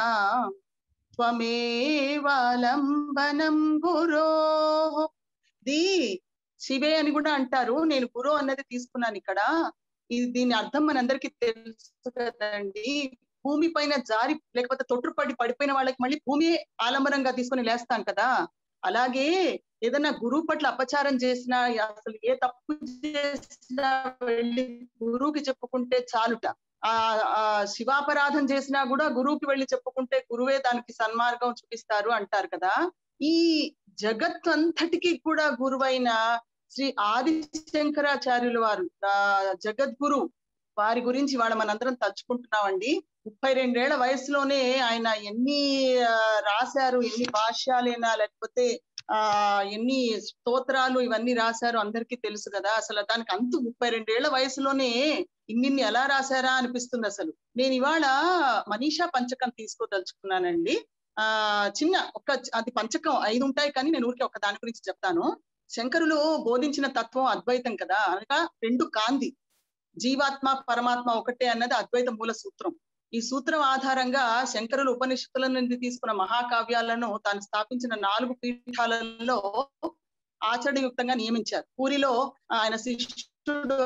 త్వమేవాలంబనం గురో ఇది శివే అని కూడా అంటారు నేను గురు అన్నది తీసుకున్నాను ఇక్కడ ఇది దీని అర్థం మనందరికీ తెలుసు కదండి భూమి పైన జారి లేకపోతే తొట్టుపడి పడిపోయిన వాళ్ళకి మళ్ళీ భూమి ఆలంబనంగా తీసుకొని లేస్తాం కదా అలాగే ఏదైనా గురువు పట్ల అపచారం చేసినా అసలు ఏ తప్పు చేసినా వెళ్ళి గురువుకి చెప్పుకుంటే చాలుట ఆ ఆ శివాపరాధం చేసినా కూడా గురువుకి వెళ్ళి చెప్పుకుంటే గురువే దానికి సన్మార్గం చూపిస్తారు అంటారు కదా ఈ జగత్ అంతటికి కూడా గురువైన శ్రీ ఆది శంకరాచార్యుల వారు ఆ జగద్గురు వారి గురించి వాళ్ళ మనందరం తలుచుకుంటున్నామండి ముప్పై రెండేళ్ల వయసులోనే ఆయన ఎన్ని ఆ, రాశారు ఎన్ని భాష్యాలైనా లేకపోతే ఆ ఎన్ని స్తోత్రాలు ఇవన్నీ రాశారు అందరికీ తెలుసు కదా అసలు దానికి అంతు ముప్పై రెండేళ్ల వయసులోనే ఇన్నిన్ని ఎలా రాశారా అనిపిస్తుంది అసలు నేను ఇవాళ మనీషా పంచకం తీసుకోదలుచుకున్నానండి ఆ చిన్న ఒక అది పంచకం ఐదు ఉంటాయి కానీ నేను ఊరికే ఒక దాని గురించి చెప్తాను శంకరులు బోధించిన తత్వం అద్వైతం కదా అనగా రెండు కాంతి జీవాత్మ పరమాత్మ ఒకటే అన్నది అద్వైత మూల సూత్రం ఈ సూత్రం ఆధారంగా శంకరులు ఉపనిషత్తుల నుండి తీసుకున్న మహాకావ్యాలను తాను స్థాపించిన నాలుగు పీఠాలలో ఆచరణయుక్తంగా నియమించారు పూరిలో ఆయన శిష్యుడు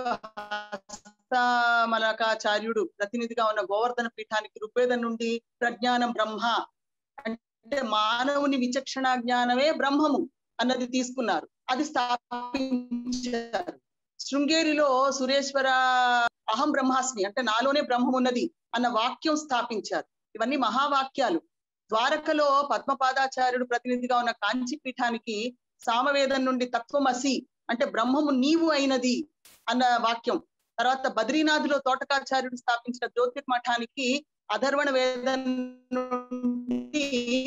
హస్తమలకాచార్యుడు ప్రతినిధిగా ఉన్న గోవర్ధన పీఠానికి ఋగ్వేదం నుండి ప్రజ్ఞానం బ్రహ్మ అంటే మానవుని విచక్షణ జ్ఞానమే బ్రహ్మము అన్నది తీసుకున్నారు అది స్థాపించారు శృంగేరిలో సురేశ్వర అహం బ్రహ్మాస్మి అంటే నాలోనే బ్రహ్మం ఉన్నది అన్న వాక్యం స్థాపించారు ఇవన్నీ మహావాక్యాలు ద్వారకలో పద్మపాదాచార్యుడు ప్రతినిధిగా ఉన్న కాంచి పీఠానికి సామవేదం నుండి తత్వమసి అంటే బ్రహ్మము నీవు అయినది అన్న వాక్యం తర్వాత బద్రీనాథ్లో తోటకాచార్యుడు స్థాపించిన జ్యోతిర్మఠానికి అధర్వణ వేదం నుండి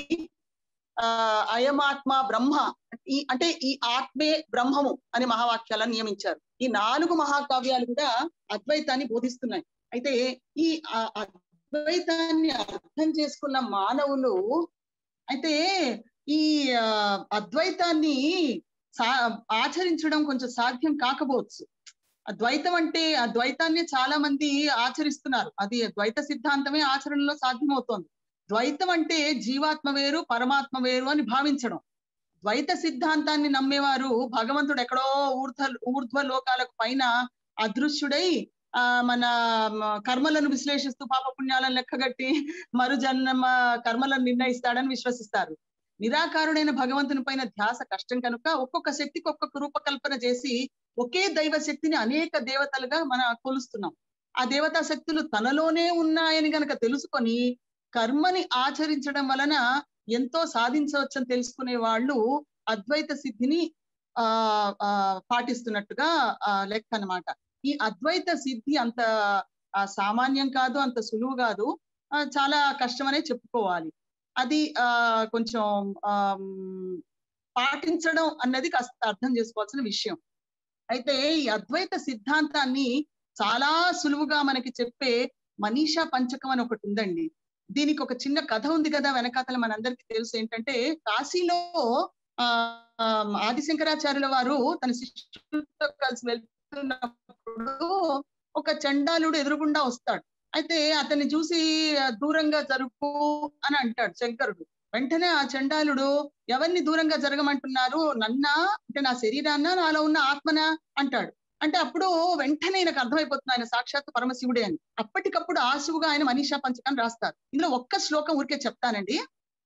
ఆ అయమాత్మ బ్రహ్మ ఈ అంటే ఈ ఆత్మే బ్రహ్మము అనే మహావాక్యాలను నియమించారు ఈ నాలుగు మహాకావ్యాలు కూడా అద్వైతాన్ని బోధిస్తున్నాయి అయితే ఈ ఆ అద్వైతాన్ని అర్థం చేసుకున్న మానవులు అయితే ఈ ఆ, అద్వైతాన్ని సా ఆచరించడం కొంచెం సాధ్యం కాకపోవచ్చు అద్వైతం అంటే అద్వైతాన్ని చాలా మంది ఆచరిస్తున్నారు అది ద్వైత సిద్ధాంతమే ఆచరణలో సాధ్యమవుతోంది ద్వైతం అంటే జీవాత్మ వేరు పరమాత్మ వేరు అని భావించడం ద్వైత సిద్ధాంతాన్ని నమ్మేవారు భగవంతుడు ఎక్కడో ఊర్ధ ఊర్ధ్వ లోకాలకు పైన అదృశ్యుడై ఆ మన మ, కర్మలను విశ్లేషిస్తూ పాప పుణ్యాలను లెక్కగట్టి మరు జన్మ కర్మలను నిర్ణయిస్తాడని విశ్వసిస్తారు నిరాకారుడైన భగవంతుని పైన ధ్యాస కష్టం కనుక ఒక్కొక్క శక్తికి ఒక్కొక్క రూపకల్పన చేసి ఒకే దైవ శక్తిని అనేక దేవతలుగా మన కొలుస్తున్నాం ఆ దేవతా శక్తులు తనలోనే ఉన్నాయని గనక తెలుసుకొని కర్మని ఆచరించడం వలన ఎంతో సాధించవచ్చని తెలుసుకునే వాళ్ళు అద్వైత సిద్ధిని ఆ ఆ, పాటిస్తున్నట్టుగా ఆ, లెక్క అన్నమాట ఈ అద్వైత సిద్ధి అంత ఆ, సామాన్యం కాదు అంత సులువు కాదు ఆ, చాలా కష్టమనే చెప్పుకోవాలి అది ఆ కొంచెం ఆమ్, పాటించడం అన్నది కాస్త అర్థం చేసుకోవాల్సిన విషయం అయితే ఈ అద్వైత సిద్ధాంతాన్ని చాలా సులువుగా మనకి చెప్పే మనీషా పంచకం అని ఒకటి ఉందండి దీనికి ఒక చిన్న కథ ఉంది కదా వెనకాతల మనందరికీ తెలుసు ఏంటంటే కాశీలో ఆ ఆదిశంకరాచార్యుల వారు తన శిష్యులతో కలిసి వెళ్తున్నప్పుడు ఒక చండాలుడు ఎదురుగుండా వస్తాడు అయితే అతన్ని చూసి ఆ, దూరంగా జరుపు అని అంటాడు శంకరుడు వెంటనే ఆ చండాలుడు ఎవరిని దూరంగా జరగమంటున్నారు నన్నా అంటే నా శరీరాన్న నాలో ఉన్న ఆత్మనా అంటాడు అంటే అప్పుడు వెంటనే ఆయనకు అర్థమైపోతుంది ఆయన సాక్షాత్ పరమశివుడే అని అప్పటికప్పుడు ఆశువుగా ఆయన మనీషా పంచకాన్ని రాస్తారు ఇందులో ఒక్క శ్లోకం ఊరికే చెప్తానండి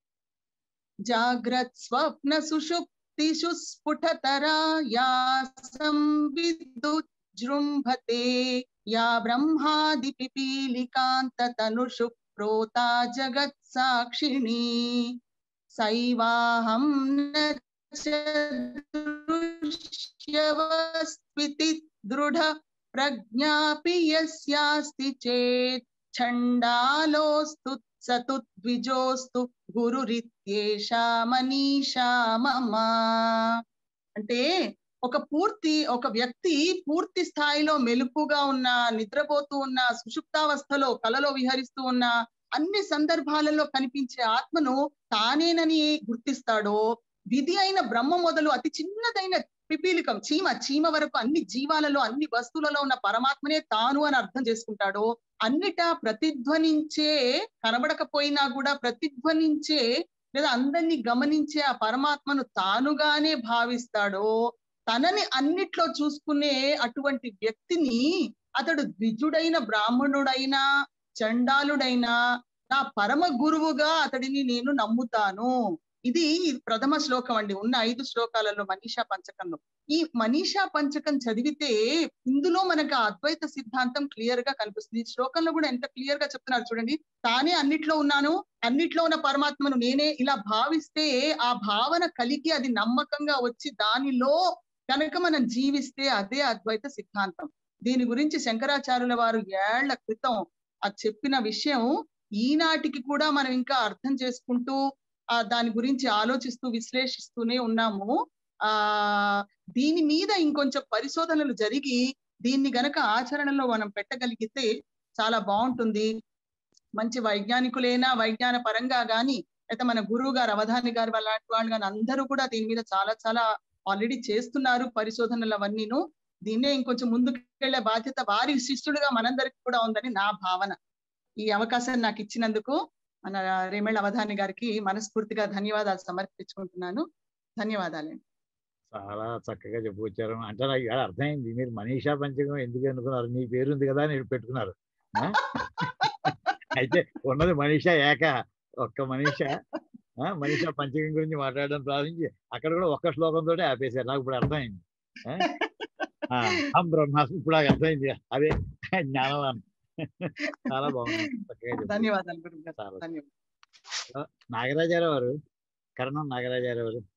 జాగ్రత్ స్వప్న సుషుప్తిషు స్ఫుటతరా యా సంవిద్యుత్ జృంభతే యా బ్రహ్మాది పిపీలికాంత తనుషు ప్రోతా జగత్ సాక్షిణి సైవాహం న చ దృశ్యవస్వితి దృఢ ప్రజ్ఞాపి యస్యాస్తి చేత్ ఛండాలోస్తు సతు ద్విజోస్తు గురురిత్యేషా మనీషా మమ అంటే ఒక పూర్తి ఒక వ్యక్తి పూర్తి స్థాయిలో మెలుపుగా ఉన్న నిద్రపోతూ ఉన్న సుషుప్తావస్థలో కలలో విహరిస్తూ ఉన్న అన్ని సందర్భాలలో కనిపించే ఆత్మను తానేనని గుర్తిస్తాడో విధి అయిన బ్రహ్మ మొదలు అతి చిన్నదైన పిపీలికం చీమ చీమ వరకు అన్ని జీవాలలో అన్ని వస్తువులలో ఉన్న పరమాత్మనే తాను అని అర్థం చేసుకుంటాడో అన్నిటా ప్రతిధ్వనించే కనబడకపోయినా కూడా ప్రతిధ్వనించే లేదా అందరినీ గమనించే ఆ పరమాత్మను తానుగానే భావిస్తాడో తనని అన్నిట్లో చూసుకునే అటువంటి వ్యక్తిని అతడు ద్విజుడైన బ్రాహ్మణుడైనా చండాలుడైనా నా పరమ గురువుగా అతడిని నేను నమ్ముతాను ఇది ప్రథమ శ్లోకం అండి ఉన్న ఐదు శ్లోకాలలో మనీషా పంచకంలో ఈ మనీషా పంచకం చదివితే ఇందులో మనకు ఆ అద్వైత సిద్ధాంతం క్లియర్ గా కనిపిస్తుంది ఈ శ్లోకంలో కూడా ఎంత క్లియర్ గా చెప్తున్నారు చూడండి తానే అన్నిట్లో ఉన్నాను అన్నిట్లో ఉన్న పరమాత్మను నేనే ఇలా భావిస్తే ఆ భావన కలిగి అది నమ్మకంగా వచ్చి దానిలో కనుక మనం జీవిస్తే అదే అద్వైత సిద్ధాంతం దీని గురించి శంకరాచార్యుల వారు ఏళ్ల క్రితం ఆ చెప్పిన విషయం ఈనాటికి కూడా మనం ఇంకా అర్థం చేసుకుంటూ ఆ దాని గురించి ఆలోచిస్తూ విశ్లేషిస్తూనే ఉన్నాము ఆ దీని మీద ఇంకొంచెం పరిశోధనలు జరిగి దీన్ని గనక ఆచరణలో మనం పెట్టగలిగితే చాలా బాగుంటుంది మంచి వైజ్ఞానికులైనా వైజ్ఞాన పరంగా గాని అయితే మన గురువు గారు అవధాని గారు అలాంటి వాళ్ళు కానీ అందరూ కూడా దీని మీద చాలా చాలా ఆల్రెడీ చేస్తున్నారు పరిశోధనలు అవన్నీను దీన్నే ఇంకొంచెం ముందుకెళ్లే బాధ్యత వారి శిష్యుడుగా మనందరికి కూడా ఉందని నా భావన ఈ అవకాశం నాకు ఇచ్చినందుకు మన రేమేళ అవధాని గారికి మనస్ఫూర్తిగా ధన్యవాదాలు సమర్పించుకుంటున్నాను ధన్యవాదాలండి చాలా చక్కగా చెప్పుకొచ్చారు అంటే నాకు ఇవాళ అర్థమైంది మీరు మనీషా పంచకం ఎందుకు అనుకున్నారు మీ పేరు ఉంది కదా అని పెట్టుకున్నారు ఆ? అయితే ఉన్నది మనీషా ఏక ఒక్క మనీషా ఆ, మనీషా పంచకం గురించి మాట్లాడడం ప్రారంభించి అక్కడ కూడా ఒక్క శ్లోకంతో ఆపేశారు నాకు ఇప్పుడు అర్థమైంది ఆ? ఆ, అహం బ్రహ్మాస్మి ఇప్పుడు నాకు అర్థమైంది అదే జ్ఞానవాన్ చాలా బాగుంది చక్కగా చెప్పారు. ధన్యవాదాలు గురువు గారు చాలా ధన్యవాదాలు నాగరాజారావు వారు కరణం నాగరాజారావు వారు